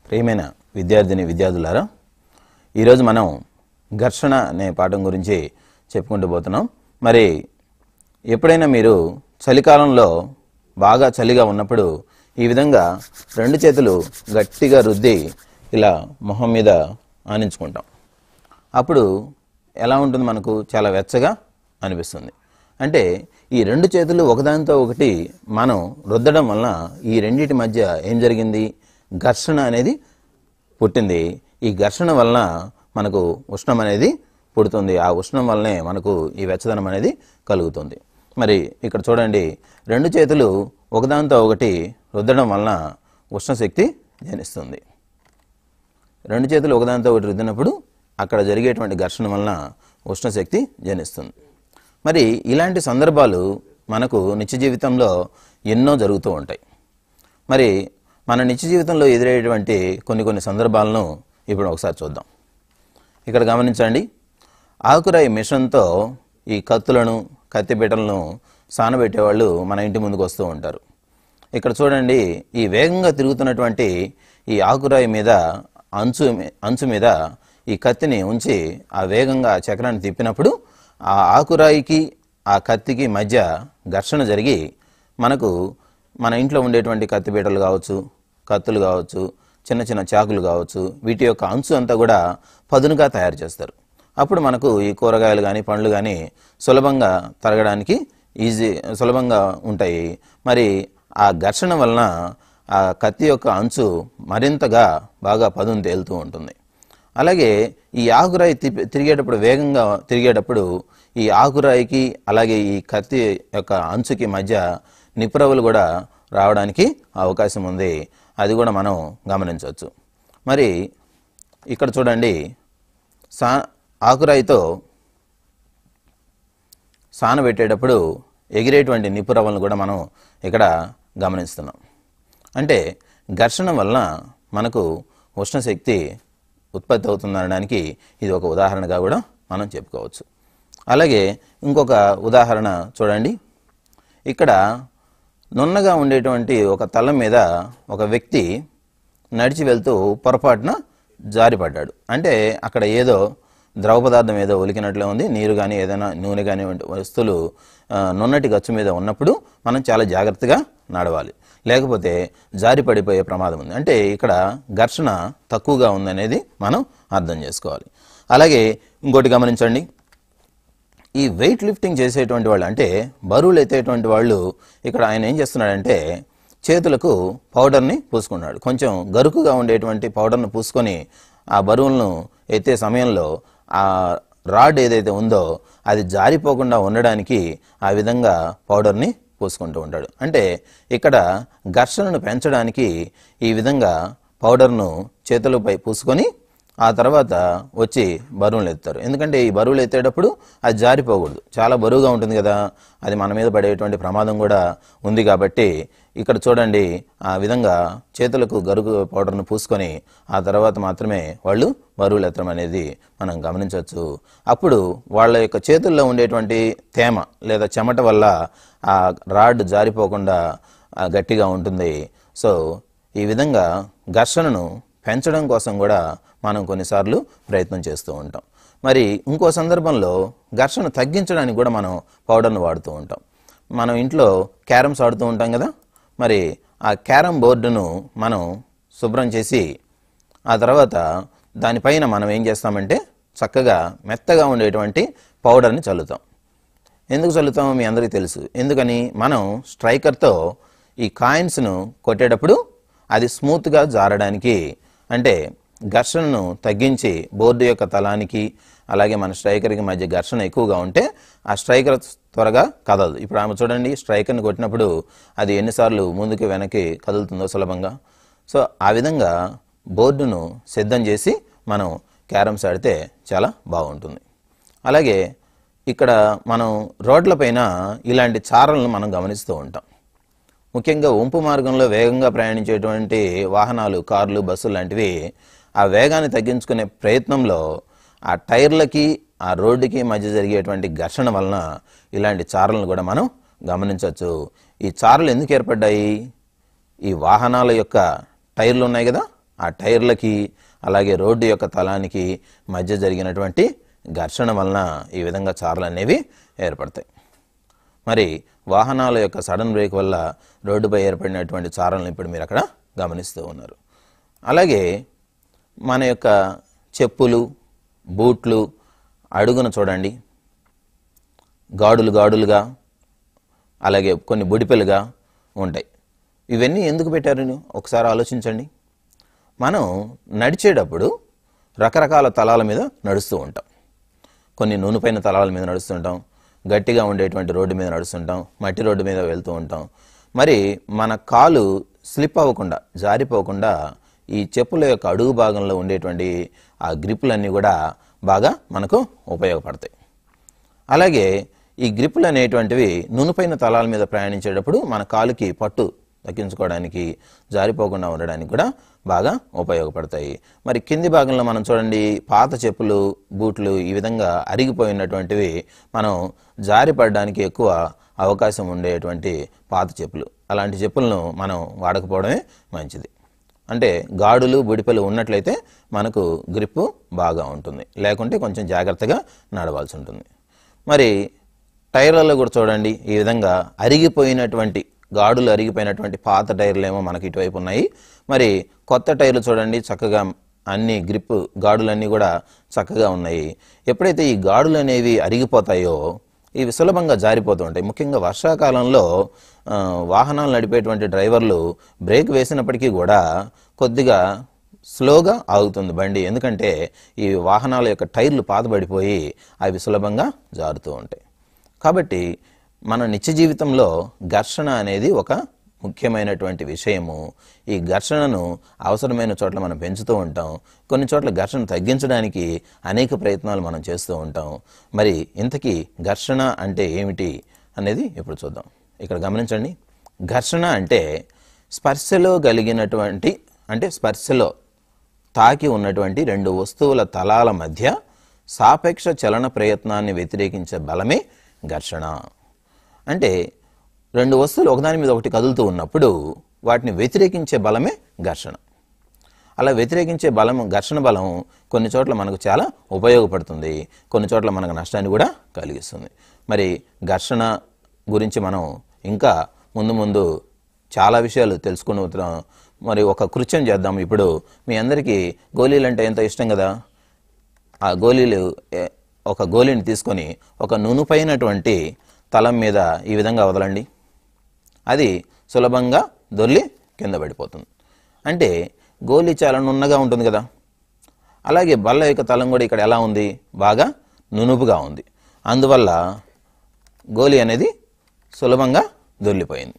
ప్రియమైన విద్యార్థిని విద్యార్థులారా ఈరోజు మనం ఘర్షణ అనే పాఠం గురించి చెప్పుకుంటూ పోతున్నాం మరి ఎప్పుడైనా మీరు చలికాలంలో బాగా చలిగా ఉన్నప్పుడు ఈ విధంగా రెండు చేతులు గట్టిగా రుద్ది ఇలా మొహం మీద ఆనించుకుంటాం అప్పుడు ఎలా ఉంటుంది మనకు చాలా వెచ్చగా అనిపిస్తుంది అంటే ఈ రెండు చేతులు ఒకదానితో ఒకటి మనం రుద్దడం వలన ఈ రెండిటి మధ్య ఏం జరిగింది ఘర్షణ అనేది పుట్టింది ఈ ఘర్షణ వలన మనకు ఉష్ణం అనేది పుడుతుంది ఆ ఉష్ణం వల్లనే మనకు ఈ వెచ్చదనం అనేది కలుగుతుంది మరి ఇక్కడ చూడండి రెండు చేతులు ఒకదానితో ఒకటి రుద్దడం వలన ఉష్ణశక్తి జనిస్తుంది రెండు చేతులు ఒకదానితో ఒకటి రుద్దినప్పుడు అక్కడ జరిగేటువంటి ఘర్షణ వలన ఉష్ణశక్తి జనిస్తుంది మరి ఇలాంటి సందర్భాలు మనకు నిత్య జీవితంలో ఎన్నో జరుగుతూ ఉంటాయి మరి మన నిత్య జీవితంలో ఎదురయ్యేటువంటి కొన్ని కొన్ని సందర్భాలను ఇప్పుడు ఒకసారి చూద్దాం ఇక్కడ గమనించండి ఆకురాయి మిషన్తో ఈ కత్తులను కత్తిపీటలను సానబెట్టేవాళ్ళు మన ఇంటి ముందుకు వస్తూ ఉంటారు ఇక్కడ చూడండి ఈ వేగంగా తిరుగుతున్నటువంటి ఈ ఆకురాయి మీద అంచు మీ- అంచు మీద ఈ కత్తిని ఉంచి ఆ వేగంగా ఆ చక్రాన్ని తిప్పినప్పుడు ఆ ఆకురాయికి ఆ కత్తికి మధ్య ఘర్షణ జరిగి మనకు మన ఇంట్లో ఉండేటువంటి కత్తిపీటలు కావచ్చు కత్తులు కావచ్చు చిన్న చిన్న చాకులు కావచ్చు వీటి యొక్క అంచు అంతా కూడా పదునుగా తయారు చేస్తారు అప్పుడు మనకు ఈ కూరగాయలు కానీ పండ్లు కానీ సులభంగా తరగడానికి ఈజీ సులభంగా ఉంటాయి మరి ఆ ఘర్షణ వలన ఆ కత్తి యొక్క అంచు మరింతగా బాగా పదును తేలుతూ ఉంటుంది అలాగే ఈ ఆకురాయి తిప్పి తిరిగేటప్పుడు వేగంగా తిరిగేటప్పుడు ఈ ఆకురాయికి అలాగే ఈ కత్తి యొక్క అంచుకి మధ్య నిపురవులు కూడా రావడానికి అవకాశం ఉంది అది కూడా మనం గమనించవచ్చు మరి ఇక్కడ చూడండి సా ఆకురాయితో సానబెట్టేటప్పుడు ఎగిరేటువంటి నిపురవలను కూడా మనం ఇక్కడ గమనిస్తున్నాం అంటే ఘర్షణ వలన మనకు ఉష్ణశక్తి ఉత్పత్తి అవుతుందనడానికి ఇది ఒక ఉదాహరణగా కూడా మనం చెప్పుకోవచ్చు అలాగే ఇంకొక ఉదాహరణ చూడండి ఇక్కడ నున్నగా ఉండేటువంటి ఒక తలం మీద ఒక వ్యక్తి నడిచి వెళ్తూ పొరపాటున జారిపడ్డాడు అంటే అక్కడ ఏదో ద్రవ పదార్థం ఏదో ఒలికినట్లే ఉంది నీరు కానీ ఏదైనా నూనె కానీ వంటి వస్తువులు ఆ, నున్నటి గచ్చు మీద ఉన్నప్పుడు మనం చాలా జాగ్రత్తగా నడవాలి లేకపోతే జారి పడిపోయే ప్రమాదం ఉంది అంటే ఇక్కడ ఘర్షణ తక్కువగా ఉందనేది మనం అర్థం చేసుకోవాలి అలాగే ఇంకోటి గమనించండి ఈ వెయిట్ లిఫ్టింగ్ చేసేటువంటి వాళ్ళు అంటే బరువులు ఎత్తేటువంటి వాళ్ళు ఇక్కడ ఆయన ఏం చేస్తున్నాడంటే చేతులకు పౌడర్ని పూసుకున్నాడు కొంచెం గరుకుగా ఉండేటువంటి పౌడర్ను పూసుకొని ఆ బరువులను ఎత్తే సమయంలో ఆ రాడ్ ఏదైతే ఉందో అది జారిపోకుండా ఉండడానికి ఆ విధంగా పౌడర్ని పూసుకుంటూ ఉంటాడు అంటే ఇక్కడ ఘర్షణను పెంచడానికి ఈ విధంగా పౌడర్ను చేతులపై పూసుకొని ఆ తర్వాత వచ్చి బరువులు ఎత్తారు ఎందుకంటే ఈ బరువులు ఎత్తేటప్పుడు అది జారిపోకూడదు చాలా బరువుగా ఉంటుంది కదా అది మన మీద పడేటువంటి ప్రమాదం కూడా ఉంది కాబట్టి ఇక్కడ చూడండి ఆ విధంగా చేతులకు గరుగు పౌడర్ను పూసుకొని ఆ తర్వాత మాత్రమే వాళ్ళు బరువులు ఎత్తడం అనేది మనం గమనించవచ్చు అప్పుడు వాళ్ళ యొక్క చేతుల్లో ఉండేటువంటి తేమ లేదా చెమట వల్ల ఆ రాడ్ జారిపోకుండా ఆ, గట్టిగా ఉంటుంది సో ఈ విధంగా ఘర్షణను పెంచడం కోసం కూడా మనం కొన్నిసార్లు ప్రయత్నం చేస్తూ ఉంటాం మరి ఇంకో సందర్భంలో ఘర్షణ తగ్గించడానికి కూడా మనం పౌడర్ను వాడుతూ ఉంటాం మనం ఇంట్లో క్యారమ్స్ ఆడుతూ ఉంటాం కదా మరి ఆ క్యారమ్ బోర్డును మనం శుభ్రం చేసి ఆ తర్వాత దానిపైన మనం ఏం చేస్తామంటే చక్కగా మెత్తగా ఉండేటువంటి పౌడర్ని చల్లుతాం ఎందుకు చల్లుతామో మీ అందరికీ తెలుసు ఎందుకని మనం స్ట్రైకర్తో ఈ కాయిన్స్ను కొట్టేటప్పుడు అది స్మూత్గా జారడానికి అంటే ఘర్షణను తగ్గించి బోర్డు యొక్క తలానికి అలాగే మన స్ట్రైకర్కి మధ్య ఘర్షణ ఎక్కువగా ఉంటే ఆ స్ట్రైకర్ త్వరగా కదలదు ఇప్పుడు ఆమె చూడండి స్ట్రైకర్ని కొట్టినప్పుడు అది ఎన్నిసార్లు ముందుకు వెనక్కి కదులుతుందో సులభంగా సో ఆ విధంగా బోర్డును సిద్ధం చేసి మనం క్యారమ్స్ ఆడితే చాలా బాగుంటుంది అలాగే ఇక్కడ మనం రోడ్లపైన ఇలాంటి చారలను మనం గమనిస్తూ ఉంటాం ముఖ్యంగా వంపు మార్గంలో వేగంగా ప్రయాణించేటువంటి వాహనాలు కార్లు బస్సులు లాంటివి ఆ వేగాన్ని తగ్గించుకునే ప్రయత్నంలో ఆ టైర్లకి ఆ రోడ్డుకి మధ్య జరిగేటువంటి ఘర్షణ వలన ఇలాంటి చారలను కూడా మనం గమనించవచ్చు ఈ చారలు ఎందుకు ఏర్పడ్డాయి ఈ వాహనాల యొక్క టైర్లు ఉన్నాయి కదా ఆ టైర్లకి అలాగే రోడ్డు యొక్క తలానికి మధ్య జరిగినటువంటి ఘర్షణ వలన ఈ విధంగా చారలు అనేవి ఏర్పడతాయి మరి వాహనాల యొక్క సడన్ బ్రేక్ వల్ల రోడ్డుపై ఏర్పడినటువంటి చారలను ఇప్పుడు మీరు అక్కడ గమనిస్తూ ఉన్నారు అలాగే మన యొక్క చెప్పులు బూట్లు అడుగున చూడండి గాడులు గాడులుగా అలాగే కొన్ని బుడిపెలుగా ఉంటాయి ఇవన్నీ ఎందుకు పెట్టారు ఒకసారి ఆలోచించండి మనం నడిచేటప్పుడు రకరకాల తలాల మీద నడుస్తూ ఉంటాం కొన్ని నూనెపైన తలాల మీద నడుస్తుంటాం గట్టిగా ఉండేటువంటి రోడ్డు మీద నడుస్తుంటాం మట్టి రోడ్డు మీద వెళ్తూ ఉంటాం మరి మన కాలు స్లిప్ అవ్వకుండా జారిపోకుండా ఈ చెప్పుల యొక్క అడుగు భాగంలో ఉండేటువంటి ఆ గ్రిప్పులన్నీ కూడా బాగా మనకు ఉపయోగపడతాయి అలాగే ఈ గ్రిప్పులు అనేటువంటివి నునుపైన తలాల మీద ప్రయాణించేటప్పుడు మన కాలుకి పట్టు దక్కించుకోవడానికి జారిపోకుండా ఉండడానికి కూడా బాగా ఉపయోగపడతాయి మరి కింది భాగంలో మనం చూడండి పాత చెప్పులు బూట్లు ఈ విధంగా అరిగిపోయినటువంటివి మనం జారిపడడానికి ఎక్కువ అవకాశం ఉండేటువంటి పాత చెప్పులు అలాంటి చెప్పులను మనం వాడకపోవడమే మంచిది అంటే గాడులు బుడిపెలు ఉన్నట్లయితే మనకు గ్రిప్పు బాగా ఉంటుంది లేకుంటే కొంచెం జాగ్రత్తగా నడవాల్సి ఉంటుంది మరి టైర్లలో కూడా చూడండి ఈ విధంగా అరిగిపోయినటువంటి గాడులు అరిగిపోయినటువంటి పాత టైర్లు ఏమో మనకి ఇటువైపు ఉన్నాయి మరి కొత్త టైర్లు చూడండి చక్కగా అన్ని గ్రిప్ గాడులన్నీ కూడా చక్కగా ఉన్నాయి ఎప్పుడైతే ఈ గాడులు అనేవి అరిగిపోతాయో ఇవి సులభంగా జారిపోతూ ఉంటాయి ముఖ్యంగా వర్షాకాలంలో ఆ, వాహనాలు నడిపేటువంటి డ్రైవర్లు బ్రేక్ వేసినప్పటికీ కూడా కొద్దిగా స్లోగా ఆగుతుంది బండి ఎందుకంటే ఈ వాహనాల యొక్క టైర్లు పాతబడిపోయి అవి సులభంగా జారుతూ ఉంటాయి కాబట్టి మన నిత్య జీవితంలో ఘర్షణ అనేది ఒక ముఖ్యమైనటువంటి విషయము ఈ ఘర్షణను అవసరమైన చోట్ల మనం పెంచుతూ ఉంటాం కొన్ని చోట్ల ఘర్షణ తగ్గించడానికి అనేక ప్రయత్నాలు మనం చేస్తూ ఉంటాం మరి ఇంతకీ ఘర్షణ అంటే ఏమిటి అనేది ఇప్పుడు చూద్దాం ఇక్కడ గమనించండి ఘర్షణ అంటే స్పర్శలో కలిగినటువంటి అంటే స్పర్శలో తాకి ఉన్నటువంటి రెండు వస్తువుల తలాల మధ్య సాపేక్ష చలన ప్రయత్నాన్ని వ్యతిరేకించే బలమే ఘర్షణ అంటే రెండు వస్తువులు ఒకదాని మీద ఒకటి కదులుతూ ఉన్నప్పుడు వాటిని వ్యతిరేకించే బలమే ఘర్షణ అలా వ్యతిరేకించే బలం ఘర్షణ బలం కొన్ని చోట్ల మనకు చాలా ఉపయోగపడుతుంది కొన్ని చోట్ల మనకు నష్టాన్ని కూడా కలిగిస్తుంది మరి ఘర్షణ గురించి మనం ఇంకా ముందు ముందు చాలా విషయాలు తెలుసుకుని వస్తున్నాం. మరి ఒక కృత్యం చేద్దాం ఇప్పుడు మీ అందరికీ గోళీలు అంటే ఎంత ఇష్టం కదా ఆ గోళీలు ఏ- ఒక గోళీని తీసుకొని ఒక నునుపైనటువంటి తలం మీద ఈ విధంగా వదలండి అది సులభంగా దొర్లి కింద పడిపోతుంది అంటే గోళీ చాలా నున్నగా ఉంటుంది కదా అలాగే బల్ల యొక్క తలం కూడా ఇక్కడ ఎలా ఉంది బాగా నునుపుగా ఉంది అందువల్ల గోళీ అనేది సులభంగా దొర్లిపోయింది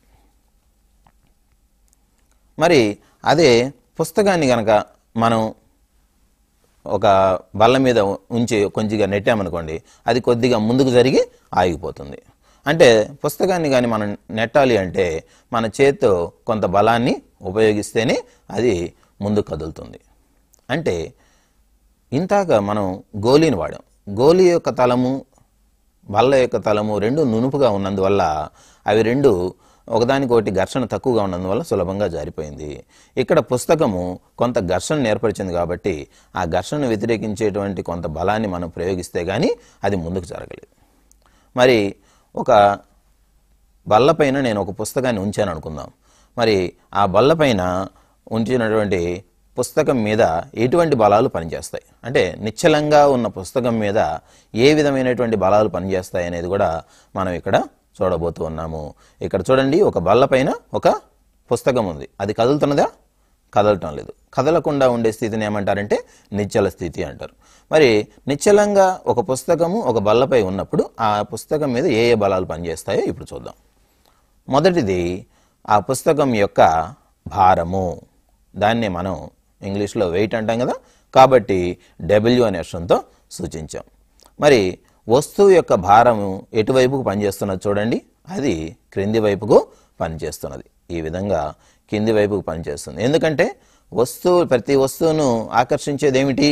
మరి అదే పుస్తకాన్ని గనక మనం ఒక బల్ల మీద ఉంచి కొంచెంగా నెట్టామనుకోండి అది కొద్దిగా ముందుకు జరిగి ఆగిపోతుంది అంటే పుస్తకాన్ని కానీ మనం నెట్టాలి అంటే మన చేత్తో కొంత బలాన్ని ఉపయోగిస్తేనే అది ముందుకు కదులుతుంది అంటే ఇంతాక మనం గోలీని వాడాం గోలీ యొక్క తలము బల్ల యొక్క తలము రెండు నునుపుగా ఉన్నందువల్ల అవి రెండు ఒకదానికొకటి ఘర్షణ తక్కువగా ఉన్నందువల్ల సులభంగా జారిపోయింది ఇక్కడ పుస్తకము కొంత ఘర్షణ ఏర్పరిచింది కాబట్టి ఆ ఘర్షణను వ్యతిరేకించేటువంటి కొంత బలాన్ని మనం ప్రయోగిస్తే కానీ అది ముందుకు జరగలేదు మరి ఒక బల్లపైన నేను ఒక పుస్తకాన్ని ఉంచాను అనుకుందాం మరి ఆ బల్లపైన ఉంచినటువంటి పుస్తకం మీద ఎటువంటి బలాలు పనిచేస్తాయి అంటే నిశ్చలంగా ఉన్న పుస్తకం మీద ఏ విధమైనటువంటి బలాలు పనిచేస్తాయి అనేది కూడా మనం ఇక్కడ చూడబోతూ ఉన్నాము ఇక్కడ చూడండి ఒక బల్లపైన ఒక పుస్తకం ఉంది అది కదులుతున్నదా కదలటం లేదు కదలకుండా ఉండే స్థితిని ఏమంటారంటే నిశ్చల స్థితి అంటారు మరి నిశ్చలంగా ఒక పుస్తకము ఒక బల్లపై ఉన్నప్పుడు ఆ పుస్తకం మీద ఏ ఏ బలాలు పనిచేస్తాయో ఇప్పుడు చూద్దాం మొదటిది ఆ పుస్తకం యొక్క భారము దాన్నే మనం ఇంగ్లీష్లో వెయిట్ అంటాం కదా కాబట్టి డబ్ల్యూ అనే అక్షరంతో సూచించాం మరి వస్తువు యొక్క భారము ఎటువైపుకు పనిచేస్తున్నది చూడండి అది క్రింది వైపుకు పనిచేస్తున్నది ఈ విధంగా కింది వైపుకు పనిచేస్తుంది ఎందుకంటే వస్తువు ప్రతి వస్తువును ఆకర్షించేది ఏమిటి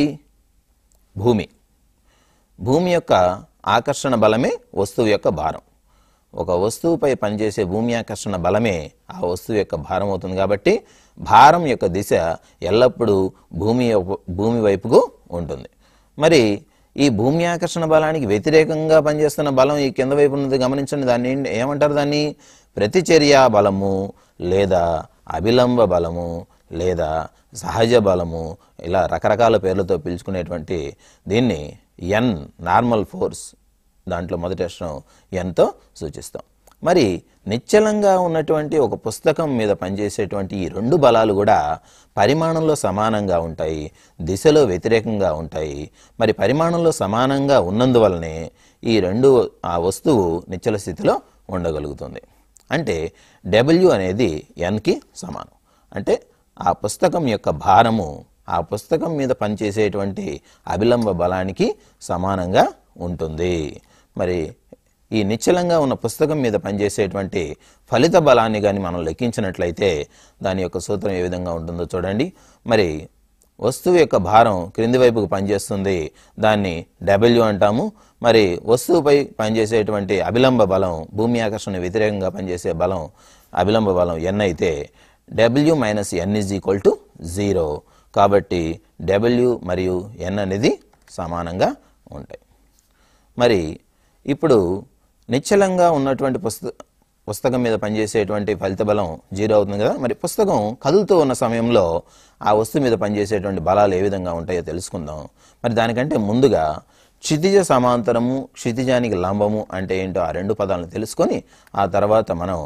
భూమి భూమి యొక్క ఆకర్షణ బలమే వస్తువు యొక్క భారం ఒక వస్తువుపై పనిచేసే భూమి ఆకర్షణ బలమే ఆ వస్తువు యొక్క భారం అవుతుంది కాబట్టి భారం యొక్క దిశ ఎల్లప్పుడూ భూమి యొక్క- భూమి వైపుకు ఉంటుంది మరి ఈ భూమి ఆకర్షణ బలానికి వ్యతిరేకంగా పనిచేస్తున్న బలం ఈ కింద వైపు ఉన్నది గమనించండి దాన్ని ఏంటి- ఏమంటారు దాన్ని ప్రతిచర్యా బలము లేదా అభిలంబ బలము లేదా సహజ బలము ఇలా రకరకాల పేర్లతో పిలుచుకునేటువంటి దీన్ని ఎన్ నార్మల్ ఫోర్స్ దాంట్లో మొదటి అక్షరం ఎంతో సూచిస్తాం మరి నిశ్చలంగా ఉన్నటువంటి ఒక పుస్తకం మీద పనిచేసేటువంటి ఈ రెండు బలాలు కూడా పరిమాణంలో సమానంగా ఉంటాయి దిశలో వ్యతిరేకంగా ఉంటాయి మరి పరిమాణంలో సమానంగా ఉన్నందువలనే ఈ రెండు ఆ వస్తువు నిశ్చల స్థితిలో ఉండగలుగుతుంది అంటే డబ్ల్యూ అనేది ఎన్కి సమానం అంటే ఆ పుస్తకం యొక్క భారము ఆ పుస్తకం మీద పనిచేసేటువంటి అభిలంబ బలానికి సమానంగా ఉంటుంది మరి ఈ నిశ్చలంగా ఉన్న పుస్తకం మీద పనిచేసేటువంటి ఫలిత బలాన్ని కానీ మనం లెక్కించినట్లయితే దాని యొక్క సూత్రం ఏ విధంగా ఉంటుందో చూడండి మరి వస్తువు యొక్క భారం క్రింది వైపుకు పనిచేస్తుంది దాన్ని డబ్ల్యూ అంటాము మరి వస్తువుపై పనిచేసేటువంటి అభిలంబ బలం భూమి ఆకర్షణ వ్యతిరేకంగా పనిచేసే బలం అభిలంబ బలం ఎన్ అయితే W minus N is equal to zero కాబట్టి డబ్ల్యూ మరియు ఎన్ అనేది సమానంగా ఉంటాయి మరి ఇప్పుడు నిశ్చలంగా ఉన్నటువంటి పుస్త పుస్తకం మీద పనిచేసేటువంటి ఫలిత బలం జీరో అవుతుంది కదా మరి పుస్తకం కదులుతూ ఉన్న సమయంలో ఆ వస్తువు మీద పనిచేసేటువంటి బలాలు ఏ విధంగా ఉంటాయో తెలుసుకుందాం మరి దానికంటే ముందుగా క్షితిజ సమాంతరము క్షితిజానికి లంబము అంటే ఏంటో ఆ రెండు పదాలను తెలుసుకొని ఆ తర్వాత మనం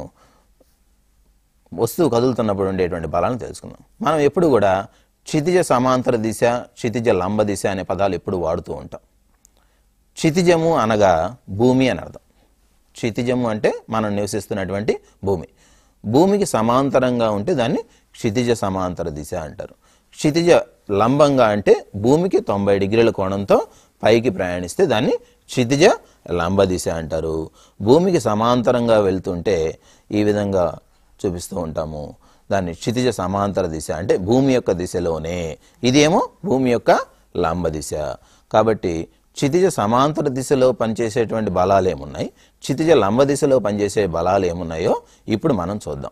వస్తువు కదులుతున్నప్పుడు ఉండేటువంటి బలాలను తెలుసుకుందాం మనం ఎప్పుడు కూడా క్షితిజ సమాంతర దిశ క్షితిజ లంబ దిశ అనే పదాలు ఎప్పుడు వాడుతూ ఉంటాం క్షితిజము అనగా భూమి అని అర్థం క్షితిజము అంటే మనం నివసిస్తున్నటువంటి భూమి భూమికి సమాంతరంగా ఉంటే దాన్ని క్షితిజ సమాంతర దిశ అంటారు క్షితిజ లంబంగా అంటే భూమికి తొంభై డిగ్రీల కోణంతో పైకి ప్రయాణిస్తే దాన్ని క్షితిజ లంబ దిశ అంటారు భూమికి సమాంతరంగా వెళ్తుంటే ఈ విధంగా చూపిస్తూ ఉంటాము దాన్ని క్షితిజ సమాంతర దిశ అంటే భూమి యొక్క దిశలోనే ఇదేమో భూమి యొక్క లంబ దిశ కాబట్టి క్షితిజ సమాంతర దిశలో పనిచేసేటువంటి బలాలు ఏమున్నాయి క్షితిజ లంబ దిశలో పనిచేసే బలాలు ఏమున్నాయో ఇప్పుడు మనం చూద్దాం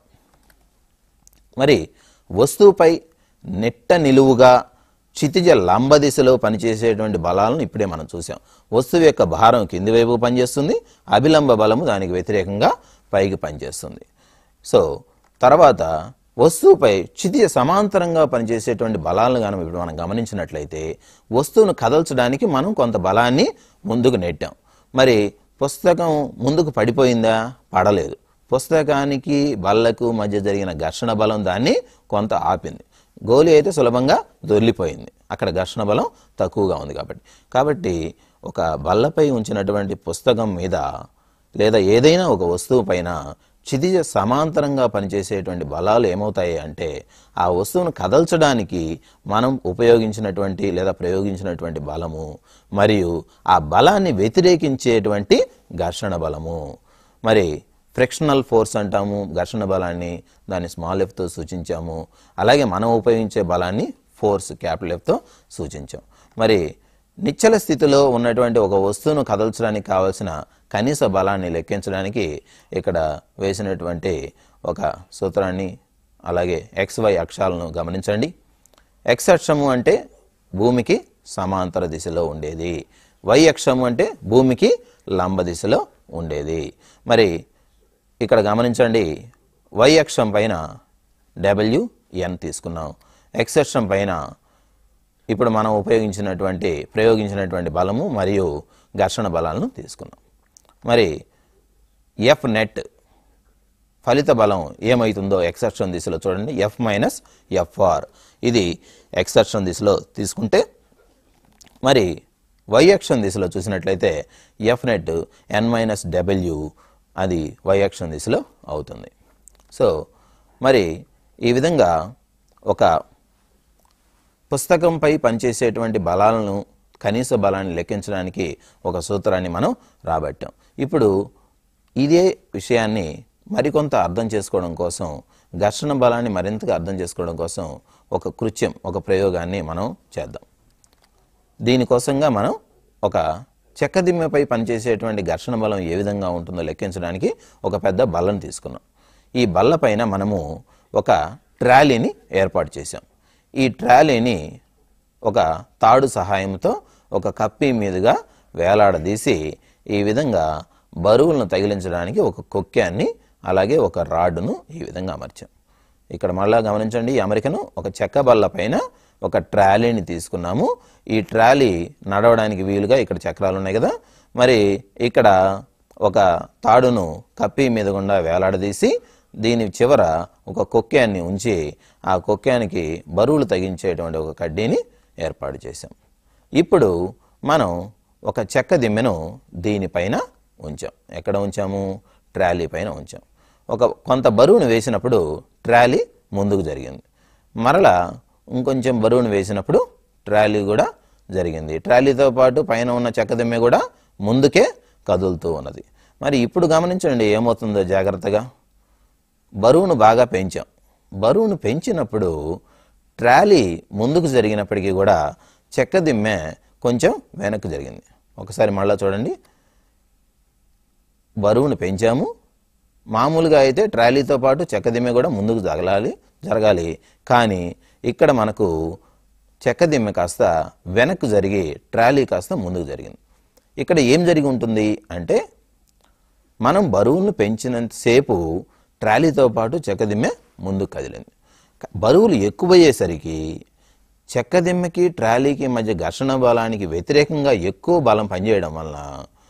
మరి వస్తువుపై నెట్ట నిలువుగా క్షితిజ లంబ దిశలో పనిచేసేటువంటి బలాలను ఇప్పుడే మనం చూసాం వస్తువు యొక్క భారం కింది వైపు పనిచేస్తుంది అభిలంబ బలము దానికి వ్యతిరేకంగా పైకి పనిచేస్తుంది సో తర్వాత వస్తువుపై క్షితిజ సమాంతరంగా పనిచేసేటువంటి బలాలను కనుక ఇప్పుడు మనం గమనించినట్లయితే వస్తువును కదల్చడానికి మనం కొంత బలాన్ని ముందుకు నెట్టాం మరి పుస్తకం ముందుకు పడిపోయిందా పడలేదు పుస్తకానికి బల్లకు మధ్య జరిగిన ఘర్షణ బలం దాన్ని కొంత ఆపింది గోలి అయితే సులభంగా దొర్లిపోయింది అక్కడ ఘర్షణ బలం తక్కువగా ఉంది కాబట్టి కాబట్టి ఒక బల్లపై ఉంచినటువంటి పుస్తకం మీద లేదా ఏదైనా ఒక వస్తువు పైన క్షితిజ సమాంతరంగా పనిచేసేటువంటి బలాలు ఏమవుతాయి అంటే ఆ వస్తువును కదల్చడానికి మనం ఉపయోగించినటువంటి లేదా ప్రయోగించినటువంటి బలము మరియు ఆ బలాన్ని వ్యతిరేకించేటువంటి ఘర్షణ బలము మరి ఫ్రిక్షనల్ ఫోర్స్ అంటాము ఘర్షణ బలాన్ని దాన్ని స్మాల్ ఎఫ్తో సూచించాము అలాగే మనం ఉపయోగించే బలాన్ని ఫోర్స్ క్యాపిటల్ ఎఫ్తో సూచించాం మరి నిశ్చల స్థితిలో ఉన్నటువంటి ఒక వస్తువును కదల్చడానికి కావలసిన కనీస బలాన్ని లెక్కించడానికి ఇక్కడ వేసినటువంటి ఒక సూత్రాన్ని అలాగే ఎక్స్ వై అక్షాలను గమనించండి ఎక్స్ అక్షము అంటే భూమికి సమాంతర దిశలో ఉండేది వై అక్షము అంటే భూమికి లంబ దిశలో ఉండేది మరి ఇక్కడ గమనించండి వై అక్షం పైన డబ్ల్యూ ఎన్ తీసుకున్నాం ఎక్స్ అక్షం పైన ఇప్పుడు మనం ఉపయోగించినటువంటి ప్రయోగించినటువంటి బలము మరియు ఘర్షణ బలాలను తీసుకున్నాం మరి ఎఫ్ నెట్ ఫలిత బలం ఏమవుతుందో ఎక్సర్షన్ దిశలో చూడండి ఎఫ్ మైనస్ ఎఫ్ఆర్ ఇది ఎక్సర్షన్ దిశలో తీసుకుంటే మరి వై అక్షం దిశలో చూసినట్లయితే F net N minus W అది వై అక్షం దిశలో అవుతుంది సో మరి ఈ విధంగా ఒక పుస్తకంపై పనిచేసేటువంటి బలాలను కనీస బలాన్ని లెక్కించడానికి ఒక సూత్రాన్ని మనం రాబట్టాం ఇప్పుడు ఇదే విషయాన్ని మరికొంత అర్థం చేసుకోవడం కోసం ఘర్షణ బలాన్ని మరింతగా అర్థం చేసుకోవడం కోసం ఒక కృత్యం ఒక ప్రయోగాన్ని మనం చేద్దాం దీనికోసంగా మనం ఒక చెక్క దిమ్మపై పనిచేసేటువంటి ఘర్షణ బలం ఏ విధంగా ఉంటుందో లెక్కించడానికి ఒక పెద్ద బల్లను తీసుకున్నాం ఈ బల్ల పైన మనము ఒక ట్రాలీని ఏర్పాటు చేశాం ఈ ట్రాలీని ఒక తాడు సహాయంతో ఒక కప్పి మీదుగా వేలాడదీసి ఈ విధంగా బరువులను తగిలించడానికి ఒక కొక్కాన్ని అలాగే ఒక రాడ్డును ఈ విధంగా అమర్చాం ఇక్కడ మళ్ళా గమనించండి ఈ అమరికను ఒక చెక్క బల్ల పైన ఒక ట్రాలీని తీసుకున్నాము ఈ ట్రాలీ నడవడానికి వీలుగా ఇక్కడ చక్రాలు ఉన్నాయి కదా మరి ఇక్కడ ఒక తాడును కప్పి మీద గుండా వేలాడదీసి దీని చివర ఒక కొక్కాన్ని ఉంచి ఆ కొక్కానికి బరువులు తగ్గించేటువంటి ఒక కడ్డీని ఏర్పాటు చేశాం ఇప్పుడు మనం ఒక చెక్క దిమ్మెను దీనిపైన ఉంచాం ఎక్కడ ఉంచాము ట్రాలీ పైన ఉంచాం ఒక కొంత బరువును వేసినప్పుడు ట్రాలీ ముందుకు జరిగింది మరలా ఇంకొంచెం బరువును వేసినప్పుడు ట్రాలీ కూడా జరిగింది ట్రాలీతో పాటు పైన ఉన్న చెక్క దిమ్మె కూడా ముందుకే కదులుతూ ఉన్నది మరి ఇప్పుడు గమనించండి ఏమవుతుందో జాగ్రత్తగా బరువును బాగా పెంచాం బరువును పెంచినప్పుడు ట్రాలీ ముందుకు జరిగినప్పటికీ కూడా చెక్క దిమ్మె కొంచెం వెనక్కి జరిగింది ఒకసారి మళ్ళా చూడండి బరువును పెంచాము మామూలుగా అయితే ట్రాలీతో పాటు చెక్క దిమ్మె కూడా ముందుకు జరగాలి జరగాలి కానీ ఇక్కడ మనకు చెక్క దిమ్మె కాస్త వెనక్కు జరిగి ట్రాలీ కాస్త ముందుకు జరిగింది ఇక్కడ ఏం జరిగి ఉంటుంది అంటే మనం బరువులను పెంచినంతసేపు ట్రాలీతో పాటు చెక్కదిమ్మె ముందుకు కదిలింది క- బరువులు ఎక్కువయ్యేసరికి చెక్కదిమ్మెకి ట్రాలీకి మధ్య ఘర్షణ బలానికి వ్యతిరేకంగా ఎక్కువ బలం పనిచేయడం వలన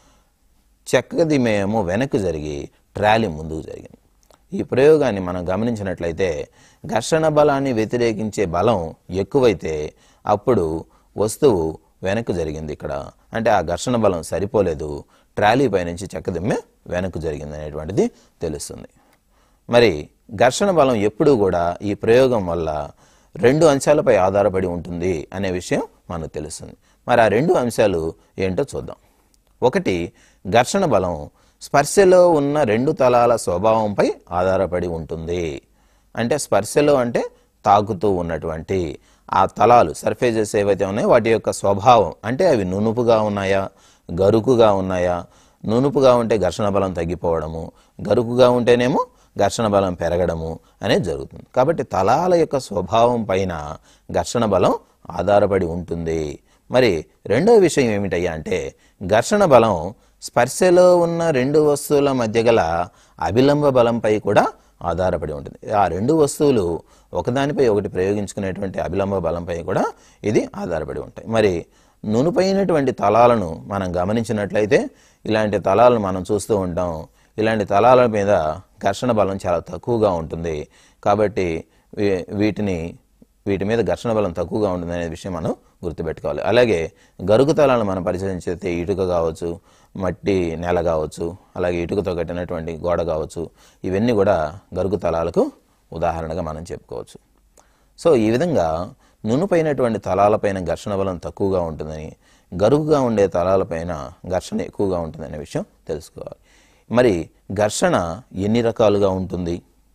చెక్కదిమ్మె ఏమో వెనక్కి జరిగి ట్రాలీ ముందుకు జరిగింది ఈ ప్రయోగాన్ని మనం గమనించినట్లయితే ఘర్షణ బలాన్ని వ్యతిరేకించే బలం ఎక్కువైతే అప్పుడు వస్తువు వెనక్కి జరిగింది ఇక్కడ అంటే ఆ ఘర్షణ బలం సరిపోలేదు ట్రాలీ పైనుంచి చెక్కదిమ్మె వెనక్కి జరిగింది అనేటువంటిది తెలుస్తుంది మరి ఘర్షణ బలం ఎప్పుడూ కూడా ఈ ప్రయోగం వల్ల రెండు అంశాలపై ఆధారపడి ఉంటుంది అనే విషయం మనకు తెలుస్తుంది మరి ఆ రెండు అంశాలు ఏంటో చూద్దాం ఒకటి ఘర్షణ బలం స్పర్శలో ఉన్న రెండు తలాల స్వభావంపై ఆధారపడి ఉంటుంది అంటే స్పర్శలో అంటే తాకుతూ ఉన్నటువంటి ఆ తలాలు సర్ఫేజెస్ ఏవైతే ఉన్నాయో వాటి యొక్క స్వభావం అంటే అవి నునుపుగా ఉన్నాయా గరుకుగా ఉన్నాయా నునుపుగా ఉంటే ఘర్షణ బలం తగ్గిపోవడము గరుకుగా ఉంటేనేమో ఘర్షణ బలం పెరగడము అనేది జరుగుతుంది కాబట్టి తలాల యొక్క స్వభావం పైన ఘర్షణ బలం ఆధారపడి ఉంటుంది మరి రెండో విషయం ఏమిటయ్యా అంటే ఘర్షణ బలం స్పర్శలో ఉన్న రెండు వస్తువుల మధ్య గల అభిలంబ బలంపై కూడా ఆధారపడి ఉంటుంది ఆ రెండు వస్తువులు ఒకదానిపై ఒకటి ప్రయోగించుకునేటువంటి అభిలంబ బలంపై కూడా ఇది ఆధారపడి ఉంటాయి మరి నునుపైనటువంటి తలాలను మనం గమనించినట్లయితే ఇలాంటి తలాలను మనం చూస్తూ ఉంటాం ఇలాంటి తలాల మీద ఘర్షణ బలం చాలా తక్కువగా ఉంటుంది కాబట్టి వీ- వీటిని వీటి మీద ఘర్షణ బలం తక్కువగా ఉంటుంది అనే విషయం మనం గుర్తుపెట్టుకోవాలి అలాగే గరుకు తలాలను మనం పరిశీలించితే ఇటుక కావచ్చు మట్టి నేల కావచ్చు అలాగే ఇటుకతో కట్టినటువంటి గోడ కావచ్చు ఇవన్నీ కూడా గరుకు తలాలకు ఉదాహరణగా మనం చెప్పుకోవచ్చు సో ఈ విధంగా నునుపైనటువంటి తలాలపైన ఘర్షణ బలం తక్కువగా ఉంటుందని గరుకుగా ఉండే తలాలపైన ఘర్షణ ఎక్కువగా ఉంటుందనే విషయం తెలుసుకోవాలి మరి ఘర్షణ ఎన్ని రకాలుగా ఉంటుంది